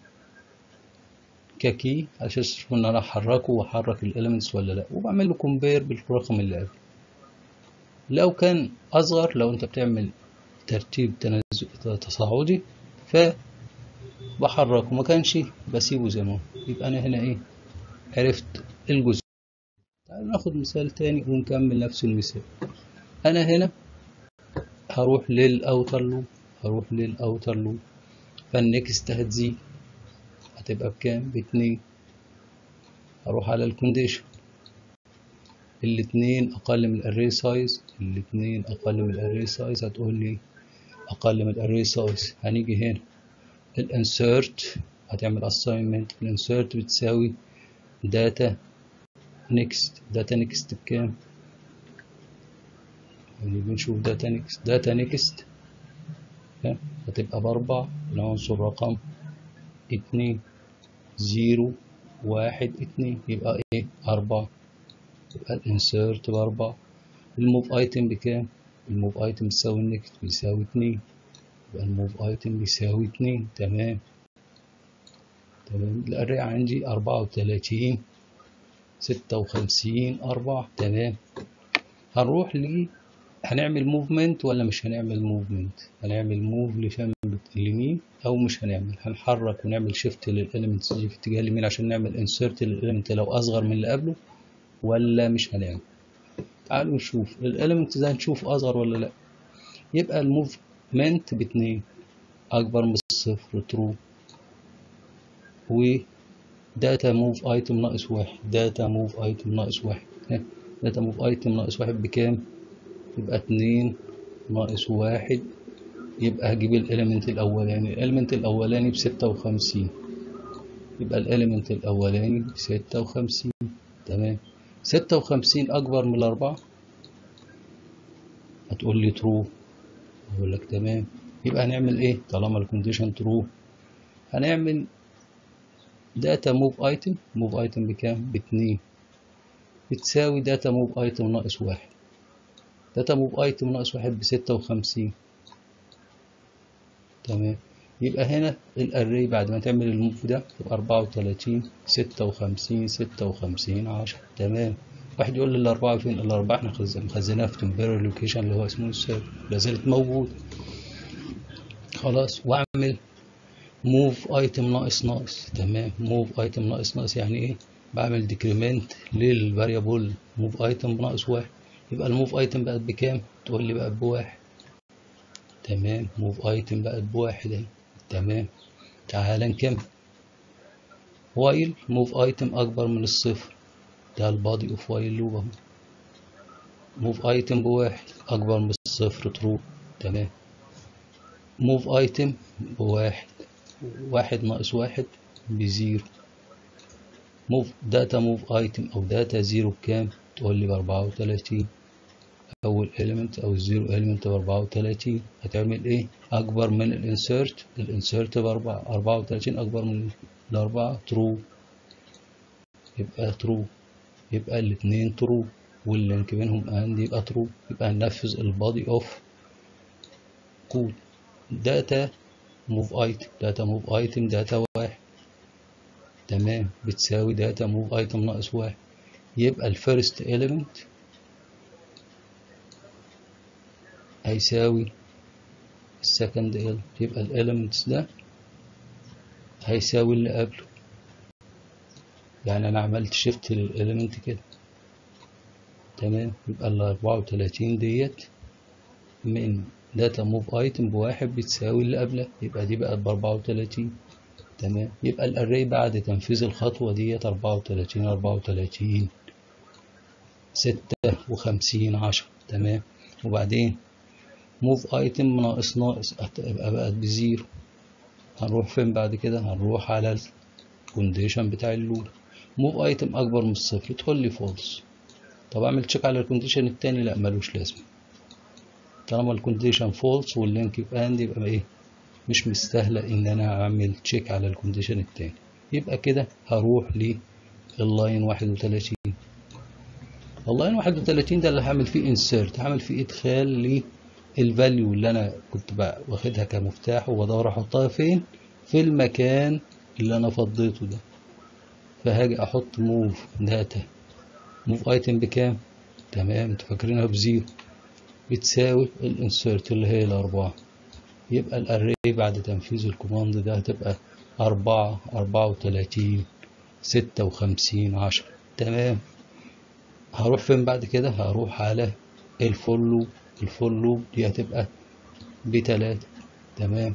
ككي عشان اشوف ان انا احركه واحرك الاليمنتس ولا لا وبعمل له كومبير بالرقم اللي قبل لو كان اصغر لو انت بتعمل ترتيب تنازل تصاعدي ف بحركه ما كانش بسيبه زي ما هو يبقى انا هنا ايه عرفت الجزء تعالوا ناخد مثال تاني ونكمل نفس المثال انا هنا هروح للاوتر لوب هروح للاوتر لوب فالنكست هتزيد هتبقى بكام باتنين هروح على الكونديشن الاتنين اقل من الاري سايز الاتنين اقل من الاري سايز هتقول لي اقل من الاري سايز هنيجي هنا الانسيرت هتعمل assignment الانسيرت بتساوي داتا نيكست داتا نيكست بكام نيجي نشوف داتا نيكست داتا نيكست هتبقى باربع العنصر رقم اتنين زيرو واحد اتنين يبقى ايه أربعة يبقى الانسيرت بأربعة الموف ايتم بكام؟ الموف ايتم بيساوي النكت بيساوي اتنين يبقى الموف ايتم بيساوي اتنين تمام تمام الاري عندي أربعة وتلاتين ستة وخمسين أربعة تمام هنروح ل هنعمل موفمنت ولا مش هنعمل موفمنت هنعمل موف لشمال اليمين او مش هنعمل هنحرك ونعمل شيفت للاليمنتس دي في اتجاه اليمين عشان نعمل انسيرت للاليمنت لو اصغر من اللي قبله ولا مش هنعمل تعالوا نشوف الاليمنت ده هنشوف اصغر ولا لا يبقى الموفمنت باتنين اكبر من الصفر ترو و داتا موف ايتم ناقص واحد داتا موف ايتم ناقص واحد داتا موف ايتم ناقص واحد بكام يبقى اتنين ناقص واحد يبقى هجيب الاليمنت الاولاني الاليمنت الاولاني بستة وخمسين يبقى الاليمنت الاولاني بستة وخمسين تمام ستة وخمسين اكبر من الاربعة هتقول لي ترو اقول لك تمام يبقى هنعمل ايه طالما الكونديشن ترو هنعمل داتا موف ايتم موف ايتم بكام باتنين بتساوي داتا موف ايتم ناقص واحد داتا موف ايتم ناقص واحد بستة وخمسين تمام يبقى هنا الاري بعد ما تعمل الموف ده تبقى أربعة وتلاتين ستة وخمسين ستة وخمسين عشرة تمام واحد يقول لي الأربعة فين الأربعة احنا مخزناها في تمبيرر لوكيشن اللي هو اسمه السيرف لازالت موجود خلاص واعمل موف ايتم ناقص ناقص تمام موف ايتم ناقص ناقص يعني ايه بعمل ديكريمنت للفاريبل موف ايتم ناقص واحد يبقى الموف ايتم بقت بكام تقول لي بقت بواحد تمام موف ايتم بقت بواحد اهي تمام تعال نكمل وايل موف ايتم اكبر من الصفر ده البادي اوف وايل لوب اهو موف ايتم بواحد اكبر من الصفر ترو تمام موف ايتم بواحد واحد ناقص واحد بزيرو موف داتا موف ايتم او داتا زيرو بكام تقول لي باربعة وتلاتين اول element او الزيرو element باربعة وتلاتين هتعمل ايه اكبر من الانسيرت الانسيرت باربعة اربعة وتلاتين اكبر من الاربعة ترو يبقى ترو يبقى الاتنين ترو واللينك بينهم اند يبقى ترو يبقى هننفذ البادي اوف كود داتا موف ايتم داتا موف ايتم داتا واحد تمام بتساوي داتا موف ايتم ناقص واحد يبقى الفيرست element هيساوي السكند element يبقى الاليمنتس ده هيساوي اللي قبله يعني انا عملت شيفت للاليمنت كده تمام يبقى ال 34 ديت من داتا موف ايتم بواحد بتساوي اللي قبلها يبقى دي بقت ب 34 تمام يبقى الاري بعد تنفيذ الخطوة ديت 34 34 56 10 تمام وبعدين موف ايتم ناقص ناقص هتبقى بقت بزيرو هنروح فين بعد كده هنروح على الكونديشن بتاع اللول موف ايتم اكبر من الصفر تقول لي فولس طب اعمل تشيك على الكونديشن التاني لا ملوش لازمه طالما الكونديشن فولس واللينك باند يبقى ايه مش مستاهله ان انا اعمل تشيك على الكونديشن التاني يبقى كده هروح لللاين 31 اللاين 31 ده اللي هعمل فيه انسيرت هعمل فيه ادخال للفاليو اللي انا كنت بقى واخدها كمفتاح وبدور احطها فين في المكان اللي انا فضيته ده فهاجي احط موف داتا موف ايتم بكام تمام انتوا فاكرينها بزيرو بتساوي الانسيرت اللي هي الاربعة يبقى الاري بعد تنفيذ الكوماند ده هتبقى أربعة أربعة وتلاتين ستة وخمسين عشرة تمام هروح فين بعد كده هروح على الفولو الفولو دي هتبقى بتلاتة تمام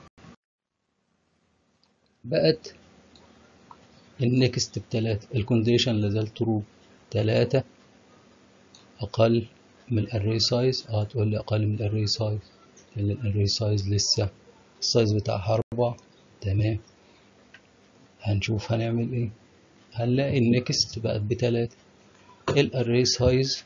بقت النكست بتلاتة الكونديشن لازال ترو تلاتة أقل من الاري سايز اه تقول لي أقل من الاري سايز لأن الاري سايز لسه السايز بتاعها أربعة تمام هنشوف هنعمل ايه هنلاقي النكست بقت بتلاتة الاري سايز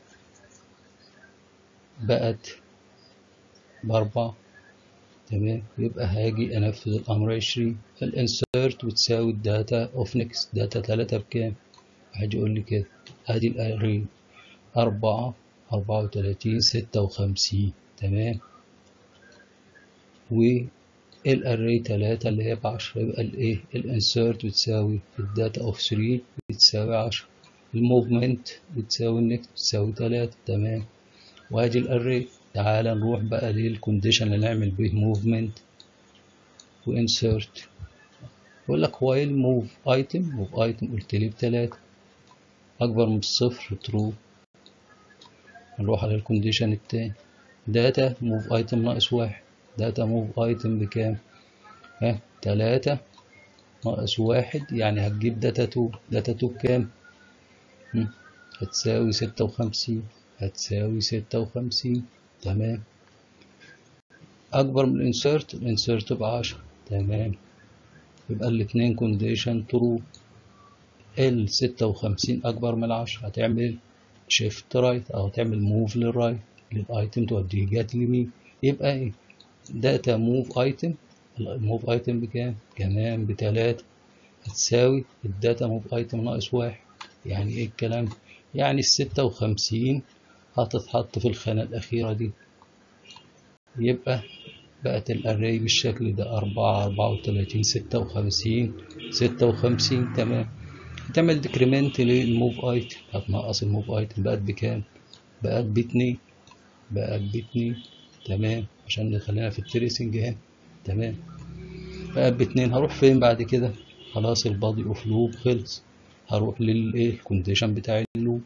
بقت بأربعة تمام يبقى هاجي انفذ الامر عشرين الانسيرت بتساوي الداتا اوف نكست داتا تلاتة بكام هاجي اقول لي كده ادي الاري أربعة أربعة وتلاتين ستة وخمسين تمام والاري تلاتة اللي هي بعشرة يبقى الايه الانسيرت بتساوي الداتا اوف ثري بتساوي عشرة الموفمنت بتساوي النكست بتساوي تلاتة تمام وادي الاري تعالى نروح بقى للكونديشن اللي نعمل به موفمنت وانسيرت يقول لك وايل موف ايتم موف ايتم قلت لي بتلاتة اكبر من الصفر ترو نروح على الكونديشن التاني داتا موف ايتم ناقص واحد داتا موف ايتم بكام ها تلاتة ناقص واحد يعني هتجيب داتا تو داتا تو بكام هتساوي ستة وخمسين هتساوي ستة وخمسين تمام أكبر من الانسيرت الانسيرت بعشرة تمام يبقى الاتنين كونديشن ترو ال ستة وخمسين أكبر من العشرة هتعمل شيفت رايت أو تعمل موف للرايت للأيتم توديه جات اليمين يبقى إيه داتا موف أيتم الموف أيتم بكام؟ كمان بتلاتة هتساوي الداتا موف أيتم ناقص واحد يعني إيه الكلام؟ يعني الستة وخمسين هتتحط في الخانة الأخيرة دي يبقى بقت الأري بالشكل ده أربعة أربعة وتلاتين ستة وخمسين ستة وخمسين تمام تعمل ديكريمنت للموف ايتم هتنقص الموف ايتم بقت بكام بقت باتنين بقت باتنين تمام عشان نخلينا في التريسنج هنا تمام بقت باتنين هروح فين بعد كده خلاص البادي اوف لوب خلص هروح للايه الكونديشن بتاع اللوب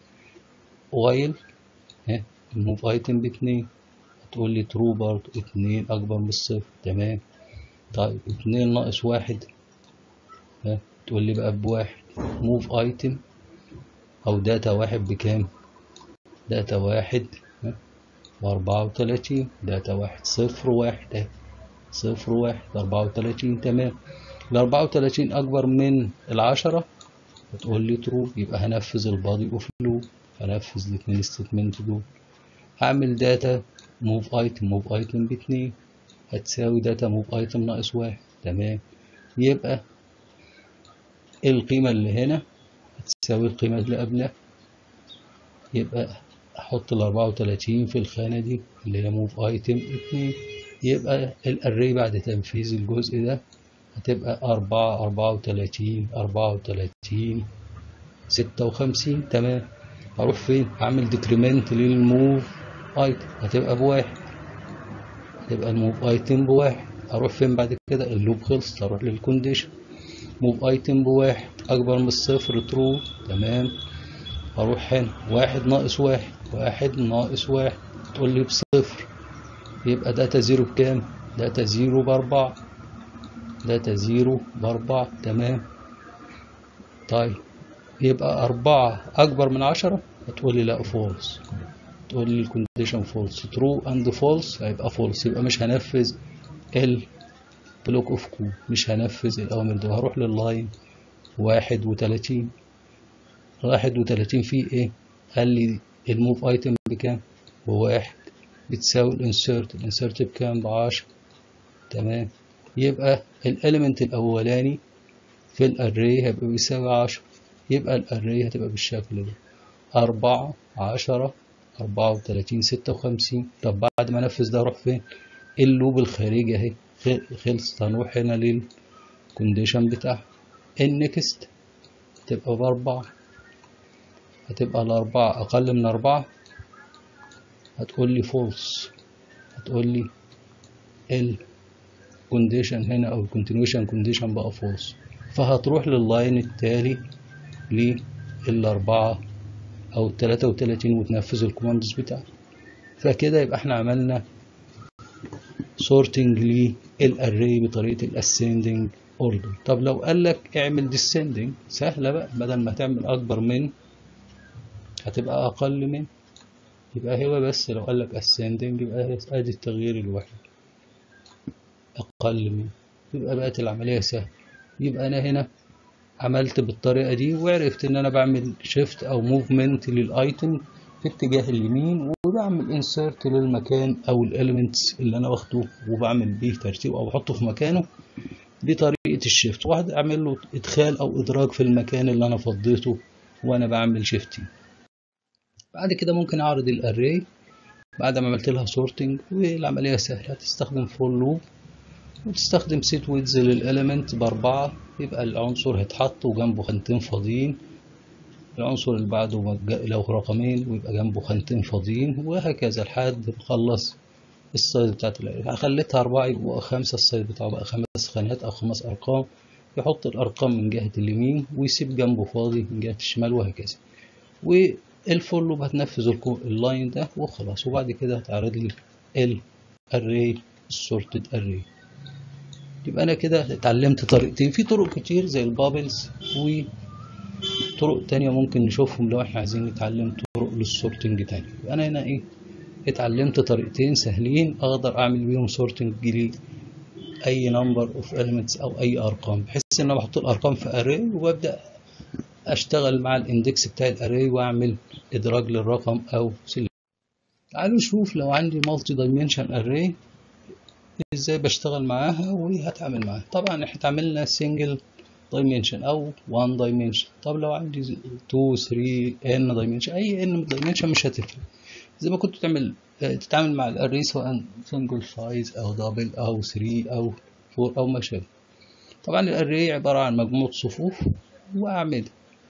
وايل ها الموف ايتم باتنين هتقول لي ترو برضه اتنين اكبر من الصفر تمام طيب اتنين ناقص واحد ها تقول لي بقى بواحد موف ايتم او داتا واحد بكام داتا واحد بأربعة وتلاتين داتا واحد صفر واحد اهي صفر واحد أربعة وتلاتين تمام الأربعة وتلاتين أكبر من العشرة هتقول لي ترو يبقى هنفذ البادي اوف لوب هنفذ الاتنين ستيتمنت دول هعمل داتا موف ايتم موف ايتم باتنين هتساوي داتا موف ايتم ناقص واحد تمام يبقى القيمة اللي هنا هتساوي القيمة اللي قبلها يبقى احط الأربعة وتلاتين في الخانة دي اللي هي موف ايتم اتنين يبقى الاري بعد تنفيذ الجزء ده هتبقى أربعة أربعة وتلاتين أربعة وتلاتين ستة وخمسين تمام هروح فين هعمل ديكريمنت للموف ايتم هتبقى بواحد هتبقى الموف ايتم بواحد هروح فين بعد كده اللوب خلص هروح للكونديشن موف ايتم بواحد اكبر من الصفر ترو تمام هروح هنا واحد ناقص واحد واحد ناقص واحد تقول لي بصفر يبقى داتا زيرو بكام داتا زيرو باربعة داتا زيرو باربعة تمام طيب يبقى أربعة أكبر من عشرة هتقول لي لا فولس تقول لي الكونديشن فولس ترو اند فولس هيبقى فولس يبقى مش هنفذ البلوك اوف كو مش هنفذ الأوامر دي هروح لللاين واحد وتلاتين واحد وتلاتين فيه ايه قال لي الموف ايتم بكام بواحد بتساوي الانسيرت الانسيرت بكام بعشرة تمام يبقى الاليمنت الاولاني في الاري هيبقى بيساوي عشرة يبقى الاري هتبقى بالشكل ده أربعة عشرة أربعة وتلاتين ستة وخمسين طب بعد ما انفذ ده اروح فين اللوب الخارجي اهي خلصت هنروح هنا للكونديشن بتاعها النكست هتبقى بأربعة هتبقى الأربعة أقل من أربعة هتقول لي فولس هتقول لي الكونديشن هنا أو الكونتينيوشن كونديشن بقى فولس فهتروح لللاين التالي للأربعة أو التلاتة وتلاتين وتنفذ الكوماندز بتاعته فكده يبقى احنا عملنا sorting للأري بطريقة الاسcending order طب لو قال لك اعمل descending سهلة بقى بدل ما تعمل أكبر من هتبقى أقل من يبقى هو بس لو قال لك ascending يبقى ادي التغيير الواحد أقل من يبقى بقت العملية سهلة يبقى أنا هنا عملت بالطريقة دي وعرفت إن أنا بعمل شيفت أو موفمنت للأيتم في اتجاه اليمين وبعمل انسيرت للمكان أو الإليمنتس اللي أنا واخده وبعمل بيه ترتيب أو بحطه في مكانه بطريقة الشيفت واحد أعمل له إدخال أو إدراج في المكان اللي أنا فضيته وأنا بعمل شيفتنج بعد كده ممكن أعرض الأري بعد ما عملت لها سورتنج والعملية سهلة هتستخدم فور لوب وتستخدم سيت ويدز للإليمنت بأربعة يبقى العنصر هيتحط وجنبه خانتين فاضيين العنصر اللي بعده لو رقمين ويبقى جنبه خانتين فاضيين وهكذا لحد ما اخلص السايز بتاعت الاري خليتها أربعة يبقوا خمسة السايز بتاعه بقى خمس خانات أو خمس أرقام يحط الأرقام من جهة اليمين ويسيب جنبه فاضي من جهة الشمال وهكذا والفول لوب هتنفذ اللاين ده وخلاص وبعد كده هتعرض لي الاري السورتد اري يبقى انا كده اتعلمت طريقتين في طرق كتير زي البابلز وطرق تانية ممكن نشوفهم لو احنا عايزين نتعلم طرق للسورتنج تاني يبقى انا هنا ايه اتعلمت طريقتين سهلين اقدر اعمل بيهم سورتنج لي اي نمبر اوف elements او اي ارقام بحيث ان انا بحط الارقام في اري وببدا اشتغل مع الاندكس بتاع الاري واعمل ادراج للرقم او سلك تعالوا نشوف لو عندي مالتي دايمنشن اري ازاي بشتغل معاها وهتعامل معاها طبعا احنا اتعاملنا سنجل دايمنشن او وان دايمنشن طب لو عندي 2 3 ان دايمنشن اي ان دايمنشن مش هتفرق زي ما كنت تعمل تتعامل مع الاري سواء سنجل سايز او دبل او 3 او 4 او ما شابه طبعا الاري عباره عن مجموعه صفوف واعمده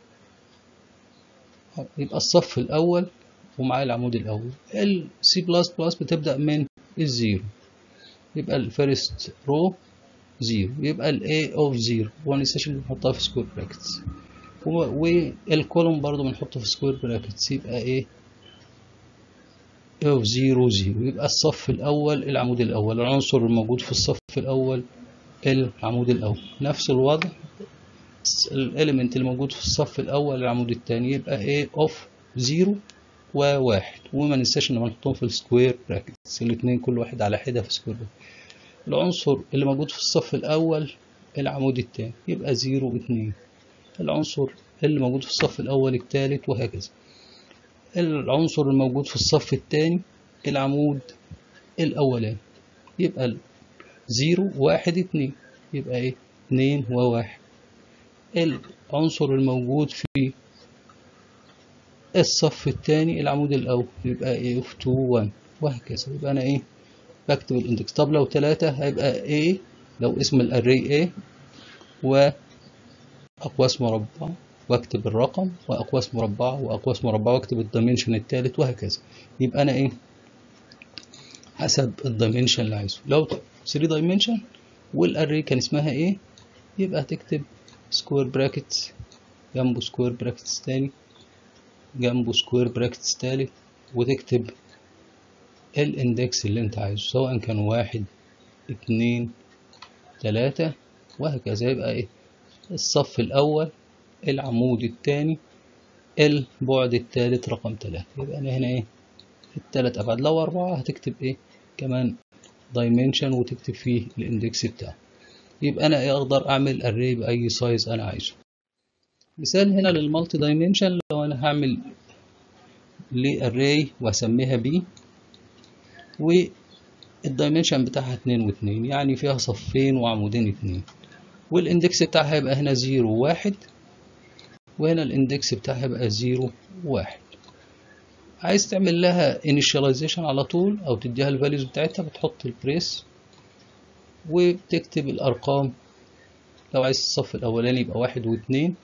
يبقى الصف الاول ومعاه العمود الاول السي بلس بلس بتبدا من الزيرو يبقى الفيرست رو زيرو يبقى ال A of زيرو ونسيشن بنحطها في سكوير براكتس والكولوم برضو بنحطه في سكوير براكتس يبقى ايه of زيرو زيرو يبقى الصف الأول العمود الأول العنصر الموجود في الصف الأول العمود الأول نفس الوضع الاليمنت الموجود في الصف الأول العمود الثاني يبقى ايه of زيرو وواحد وما ننساش ان بنحطهم في السكوير براكتس الاثنين كل واحد على حده في سكوير براكتس العنصر اللي موجود في الصف الأول العمود التاني يبقى زيرو اتنين العنصر اللي موجود في الصف الأول التالت وهكذا العنصر الموجود في الصف التاني العمود الأولاني يبقى زيرو واحد اتنين يبقى ايه اتنين وواحد العنصر الموجود في الصف التاني العمود الأول يبقى ايه في تو وان وهكذا يبقى أنا ايه بكتب الاندكس طب لو تلاتة هيبقى ايه لو اسم الاري ايه وأقواس مربعة واكتب الرقم وأقواس مربعة وأقواس مربعة واكتب الدايمنشن التالت وهكذا يبقى أنا ايه حسب الدايمنشن اللي عايزه لو 3 دايمنشن والاري كان اسمها ايه يبقى تكتب سكوير براكتس جنبه سكوير براكتس تاني جنبه سكوير براكتس تالت وتكتب الاندكس اللي انت عايزه سواء كان واحد اتنين تلاتة وهكذا يبقى ايه الصف الاول العمود التاني البعد التالت رقم تلاتة يبقى انا هنا ايه التلات ابعاد لو اربعة هتكتب ايه كمان دايمنشن وتكتب فيه الاندكس بتاعه يبقى انا ايه اقدر اعمل اري باي سايز انا عايزه مثال هنا للمالتي دايمنشن لو انا هعمل لي اري واسميها بي والدايمنشن بتاعها اتنين واتنين يعني فيها صفين وعمودين اتنين والاندكس بتاعها هيبقى هنا زيرو واحد وهنا الاندكس بتاعها هيبقى زيرو واحد عايز تعمل لها initialization على طول او تديها الفاليوز بتاعتها بتحط البريس وبتكتب الارقام لو عايز الصف الاولاني يبقى واحد واتنين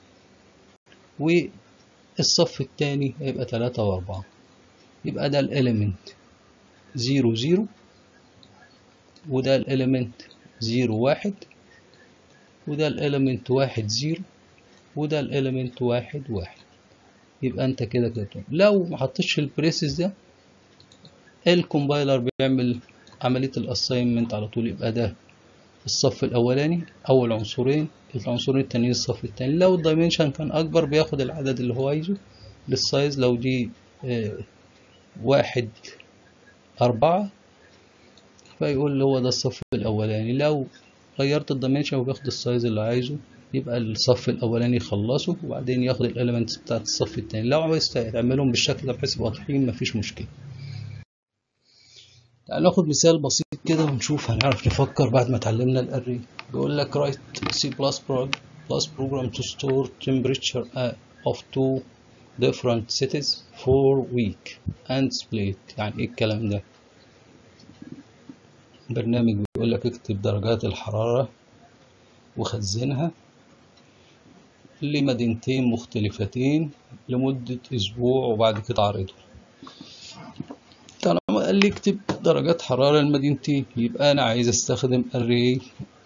والصف التاني هيبقى تلاتة واربعة يبقى ده الاليمنت زيرو زيرو وده الاليمنت زيرو واحد وده الاليمنت واحد زيرو وده الاليمنت واحد واحد يبقى انت كده كده لو ما حطيتش البريسز ده الكومبايلر بيعمل عمليه الاساينمنت على طول يبقى ده الصف الاولاني اول عنصرين العنصرين التانيين الصف التاني لو الدايمنشن كان اكبر بياخد العدد اللي هو عايزه للسايز لو دي اه واحد أربعة فيقول له هو ده الصف الأولاني لو غيرت الدايمنشن وبياخد السايز اللي عايزه يبقى الصف الاولاني يخلصه وبعدين ياخد الاليمنتس بتاعت الصف التاني لو عايز تعملهم بالشكل ده بحيث يبقوا واضحين مفيش مشكله تعال ناخد مثال بسيط كده ونشوف هنعرف نفكر بعد ما اتعلمنا الاري بيقول لك write C++ plus program to store temperature of two different cities for week and split يعني ايه الكلام ده برنامج بيقول لك اكتب درجات الحرارة وخزنها لمدينتين مختلفتين لمدة أسبوع وبعد كده عرضه طالما قال لي اكتب درجات حرارة المدينتين يبقى أنا عايز أستخدم array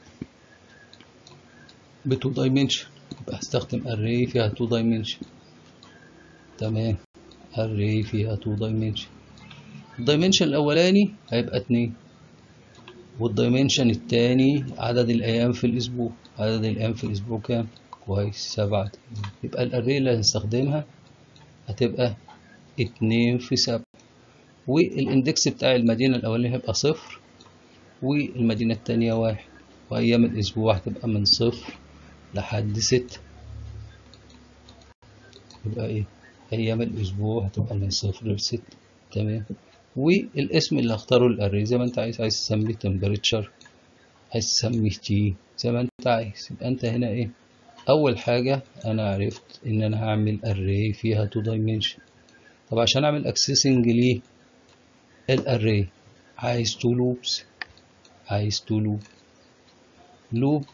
بتو دايمنشن يبقى هستخدم array فيها تو دايمنشن تمام array فيها تو دايمنشن الدايمنشن الأولاني هيبقى اتنين والدايمنشن التاني عدد الأيام في الأسبوع عدد الأيام في الأسبوع كام؟ كويس سبعة يبقى الأري اللي هنستخدمها هتبقى اتنين في سبعة والاندكس بتاع المدينة الأولانية هيبقى صفر والمدينة التانية واحد وأيام الأسبوع هتبقى من صفر لحد ستة يبقى إيه أيام الأسبوع هتبقى من صفر لستة تمام والاسم اللي هختاره الأري زي ما أنت عايز عايز تسميه temperature عايز تسميه تي زي ما أنت عايز يبقى أنت هنا إيه أول حاجة أنا عرفت إن أنا هعمل array فيها two dimension طب عشان أعمل accessing ليه الاري عايز two loops عايز two loop loop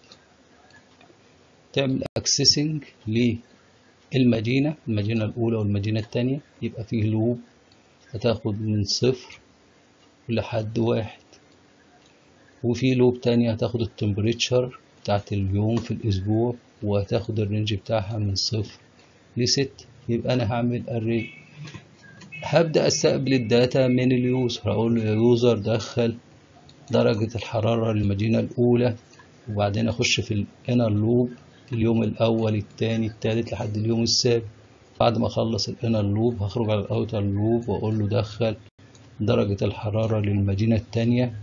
تعمل accessing للمدينة المدينة الأولى والمدينة التانية يبقى فيه لوب هتاخد من صفر لحد واحد وفي لوب تانية هتاخد التمبريتشر بتاعت اليوم في الأسبوع وهتاخد الرينج بتاعها من صفر لستة يبقى أنا هعمل أري هبدأ أستقبل الداتا من اليوزر هقول له يا يوزر دخل درجة الحرارة للمدينة الأولى وبعدين أخش في الانر لوب اليوم الأول التاني التالت لحد اليوم السابع بعد ما أخلص الانر لوب هخرج على الأوتر لوب وأقول له دخل درجة الحرارة للمدينة التانية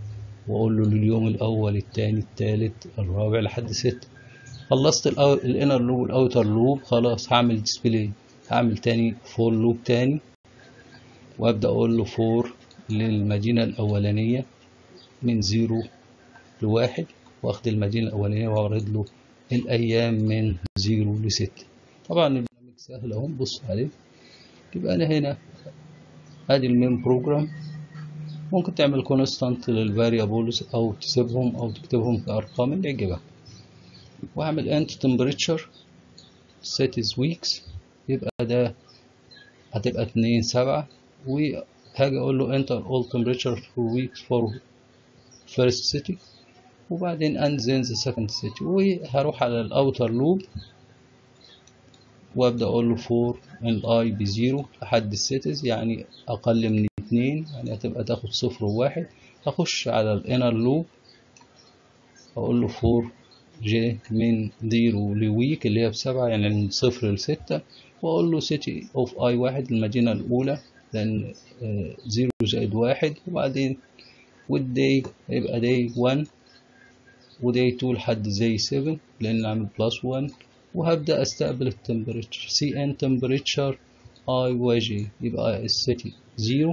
واقول له لليوم الاول التاني التالت الرابع لحد ستة خلصت الانر لوب والاوتر لوب خلاص هعمل ديسبلاي هعمل تاني فور لوب تاني وابدا اقول له فور للمدينه الاولانيه من زيرو لواحد واخد المدينه الاولانيه واورد له الايام من زيرو لستة طبعا البرنامج سهل اهو بص عليه يبقى انا هنا ادي المين بروجرام ممكن تعمل كونستانت للفاريبلز او تسيبهم او تكتبهم كارقام اللي يعجبك واعمل انت تمبريتشر set is weeks يبقى ده هتبقى اتنين سبعة وهاجي اقول له enter all temperature for weeks for first city وبعدين and then the second city وهروح على الاوتر لوب وابدا اقول له فور الاي بزيرو لحد السيتيز يعني اقل من اتنين يعني هتبقى تاخد صفر وواحد اخش على الانر لوب اقول له فور جي من زيرو لويك اللي هي بسبعة يعني من صفر لستة واقول له سيتي اوف اي واحد المدينة الاولى لان زيرو زائد واحد وبعدين والداي هيبقى داي 1 وداي 2 لحد زي 7 لان عامل بلس 1 وهبدأ استقبل التمبريتشر سي ان تمبريتشر اي وجي يبقى السيتي زيرو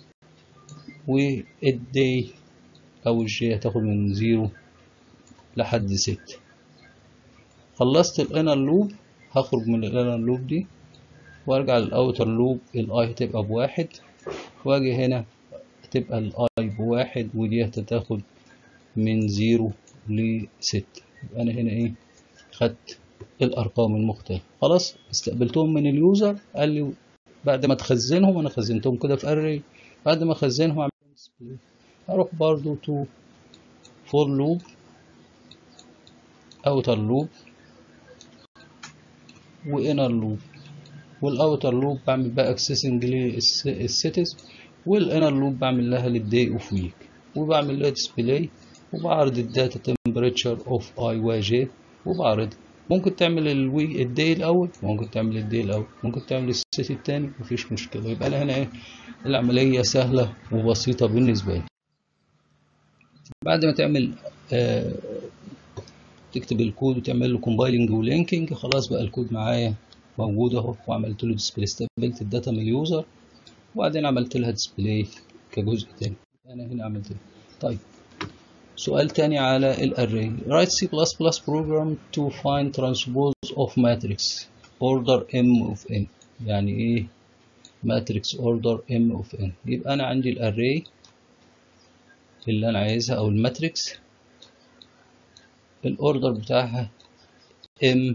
والداي او الجي هتاخد من زيرو لحد ستة خلصت الانر لوب هخرج من الانر لوب دي وارجع للاوتر لوب الاي هتبقى بواحد واجي هنا هتبقى الاي بواحد ودي هتاخد من زيرو لستة يبقى انا هنا ايه خدت الارقام المختلفة خلاص استقبلتهم من اليوزر قال لي بعد ما تخزنهم انا خزنتهم كده في اري بعد ما اخزنهم اعمل ديسبلاي اروح برضو تو فور لوب اوتر لوب وانر لوب والاوتر لوب بعمل بقى اكسسنج للسيتيز والانر لوب بعمل لها للداي اوف ويك وبعمل لها ديسبلاي وبعرض الداتا تمبريتشر اوف اي واي جي وبعرض ممكن تعمل الوي الداي الاول ممكن تعمل الداي الاول ممكن تعمل السيتي التاني مفيش مشكله يبقى انا هنا ايه العمليه سهله وبسيطه بالنسبه لي بعد ما تعمل آه تكتب الكود وتعمل له كومبايلنج ولينكينج خلاص بقى الكود معايا موجود اهو وعملت له ديسبلاي استقبلت الداتا من اليوزر وبعدين عملت لها ديسبلاي كجزء تاني انا هنا عملت ده طيب سؤال تاني على الاري write C++ program to find transpose of matrix order m of n يعني ايه matrix order m of n يبقى انا عندي الاري اللي انا عايزها او الماتريكس الاوردر بتاعها m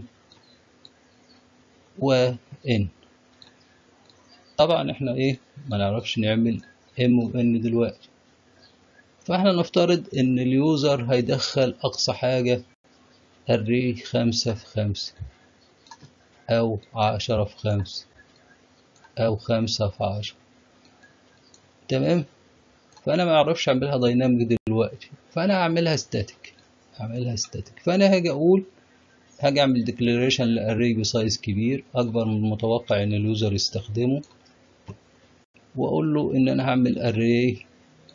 و n طبعا احنا ايه ما نعرفش نعمل m و n دلوقتي فاحنا نفترض ان اليوزر هيدخل اقصى حاجة الري خمسة في خمسة او عشرة في خمسة او خمسة في عشرة تمام فانا ما اعرفش اعملها دايناميك دلوقتي فانا هعملها ستاتيك هعملها ستاتيك فانا هاجي اقول هاجي اعمل ديكلاريشن لاري بسايز كبير اكبر من المتوقع ان اليوزر يستخدمه واقول له ان انا هعمل اري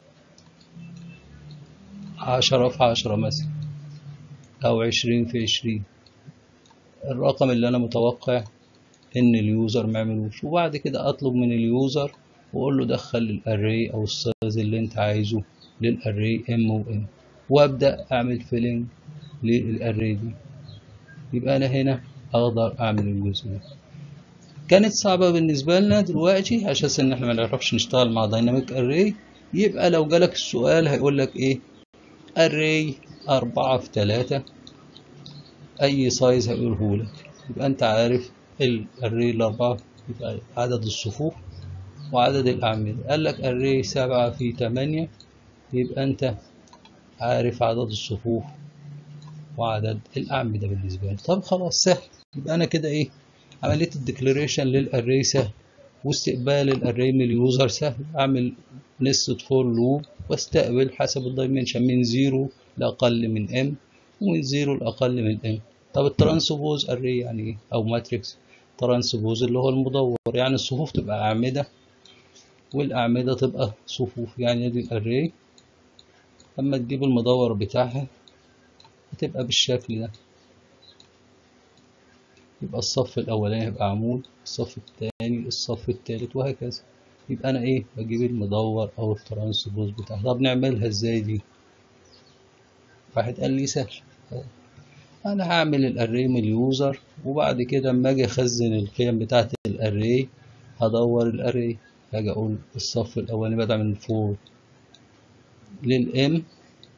عشرة في عشرة مثلا أو عشرين في عشرين الرقم اللي أنا متوقع إن اليوزر معملوش وبعد كده أطلب من اليوزر وأقول له دخل الأري أو السايز اللي أنت عايزه للأري إم و إن وأبدأ أعمل فيلينج للأري دي يبقى أنا هنا أقدر أعمل الجزء ده كانت صعبة بالنسبة لنا دلوقتي عشان إن إحنا ما نعرفش نشتغل مع دايناميك أري يبقى لو جالك السؤال هيقول لك إيه array أربعة في تلاتة أي سايز هيقوله لك يبقى أنت عارف الأري الأربعة يبقى عدد الصفوف وعدد الأعمدة قال لك array سبعة في تمانية يبقى أنت عارف عدد الصفوف وعدد الأعمدة بالنسبة لي طب خلاص سهل يبقى أنا كده إيه عملية الديكلاريشن للأري سهل واستقبال الأري من اليوزر سهل أعمل نستة فور لوب واستقبل حسب الدايمنشن من زيرو لأقل من ام ومن زيرو لأقل من ام طب الترانسبوز أري يعني إيه أو ماتريكس ترانسبوز اللي هو المدور يعني الصفوف تبقى أعمدة والأعمدة تبقى صفوف يعني دي الأري اما تجيب المدور بتاعها هتبقى بالشكل ده يبقى الصف الاولاني هيبقى عمود الصف الثاني الصف الثالث وهكذا يبقى انا ايه بجيب المدور او الترانسبوز بتاعها طب نعملها ازاي دي واحد قال لي سهل انا هعمل الاري من اليوزر وبعد كده اما اجي اخزن القيم بتاعه الاري هدور الاري هاجي اقول الصف الاولاني بدأ من فور للام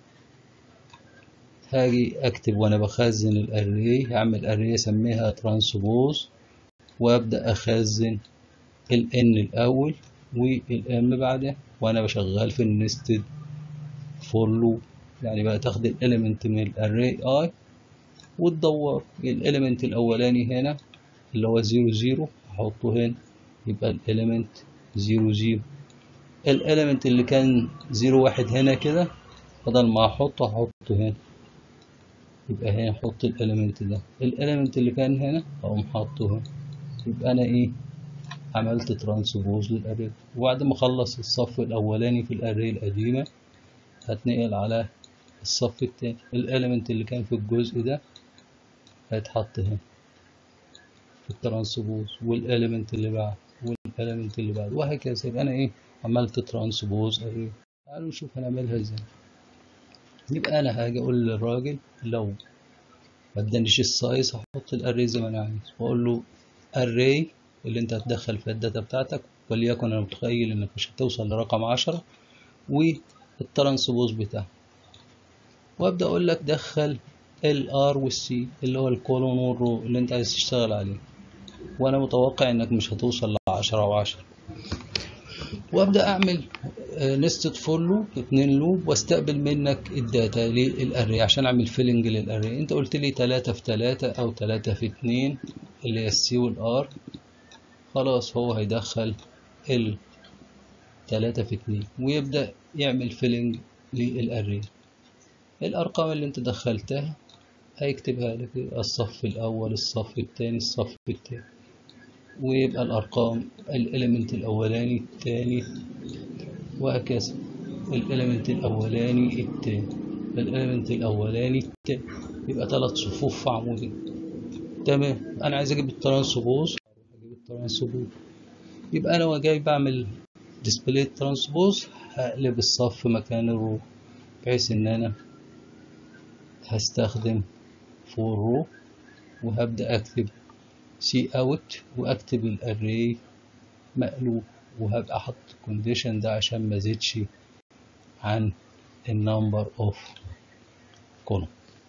هاجي اكتب وانا بخزن الاري هعمل اري اسميها ترانسبوز وابدا اخزن الان الاول والام بعدها وانا بشغال في النستد فور لوب يعني بقى تاخد الاليمنت من الاري اي وتدور الاليمنت الاولاني هنا اللي هو زيرو زيرو هحطه هنا يبقى الاليمنت زيرو زيرو الاليمنت اللي كان زيرو واحد هنا كده بدل ما احطه هحطه هنا يبقى هنا احط الاليمنت ده الاليمنت اللي كان هنا اقوم حاطه هنا يبقى انا ايه عملت ترانسبوز للاري وبعد ما اخلص الصف الاولاني في الاري القديمه هتنقل على الصف التاني الاليمنت اللي كان في الجزء ده هيتحط هنا في الترانسبوز والاليمنت اللي بعد والاليمنت اللي بعد وهكذا يبقى انا ايه عملت ترانسبوز اري تعالوا نشوف هنعملها ازاي يبقى انا هاجي اقول للراجل لو ما ادانيش السايز هحط الاري زي ما انا عايز واقول له اري اللي انت هتدخل في الداتا بتاعتك وليكن انا متخيل انك مش هتوصل لرقم عشرة والترانسبوز بتاعه وابدا اقول لك دخل الار والسي اللي هو الكولون والرو اللي انت عايز تشتغل عليه وانا متوقع انك مش هتوصل لعشرة وعشرة وابدا اعمل نستد فور لوب اتنين لوب واستقبل منك الداتا للاري عشان اعمل فيلنج للاري انت قلت لي تلاتة في تلاتة او تلاتة في اتنين اللي هي السي والار خلاص هو هيدخل ال تلاتة في اتنين ويبدأ يعمل فيلنج للاري الارقام اللي انت دخلتها هيكتبها لك الصف الاول الصف الثاني الصف الثاني ويبقى الارقام الاليمنت الاولاني الثاني وهكذا الاليمنت الاولاني الثاني الاليمنت الاولاني الثاني يبقى ثلاث صفوف في عمودين تمام انا عايز اجيب الترانسبوز اجيب الترانسبوز يبقى انا جاي بعمل ديسبلاي ترانسبوز هقلب الصف مكان الرو بحيث ان انا هستخدم فور رو وهبدأ اكتب سي اوت واكتب الاري مقلوب وهبقى احط الكونديشن ده عشان ما زيدش عن النمبر اوف كولوم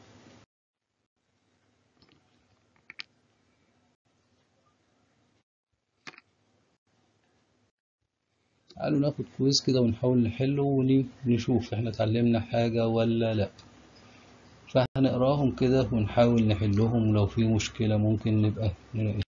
تعالوا ناخد كويز كده ونحاول نحله ونشوف احنا اتعلمنا حاجة ولا لا فهنقراهم كده ونحاول نحلهم ولو في مشكلة ممكن نبقى نناقش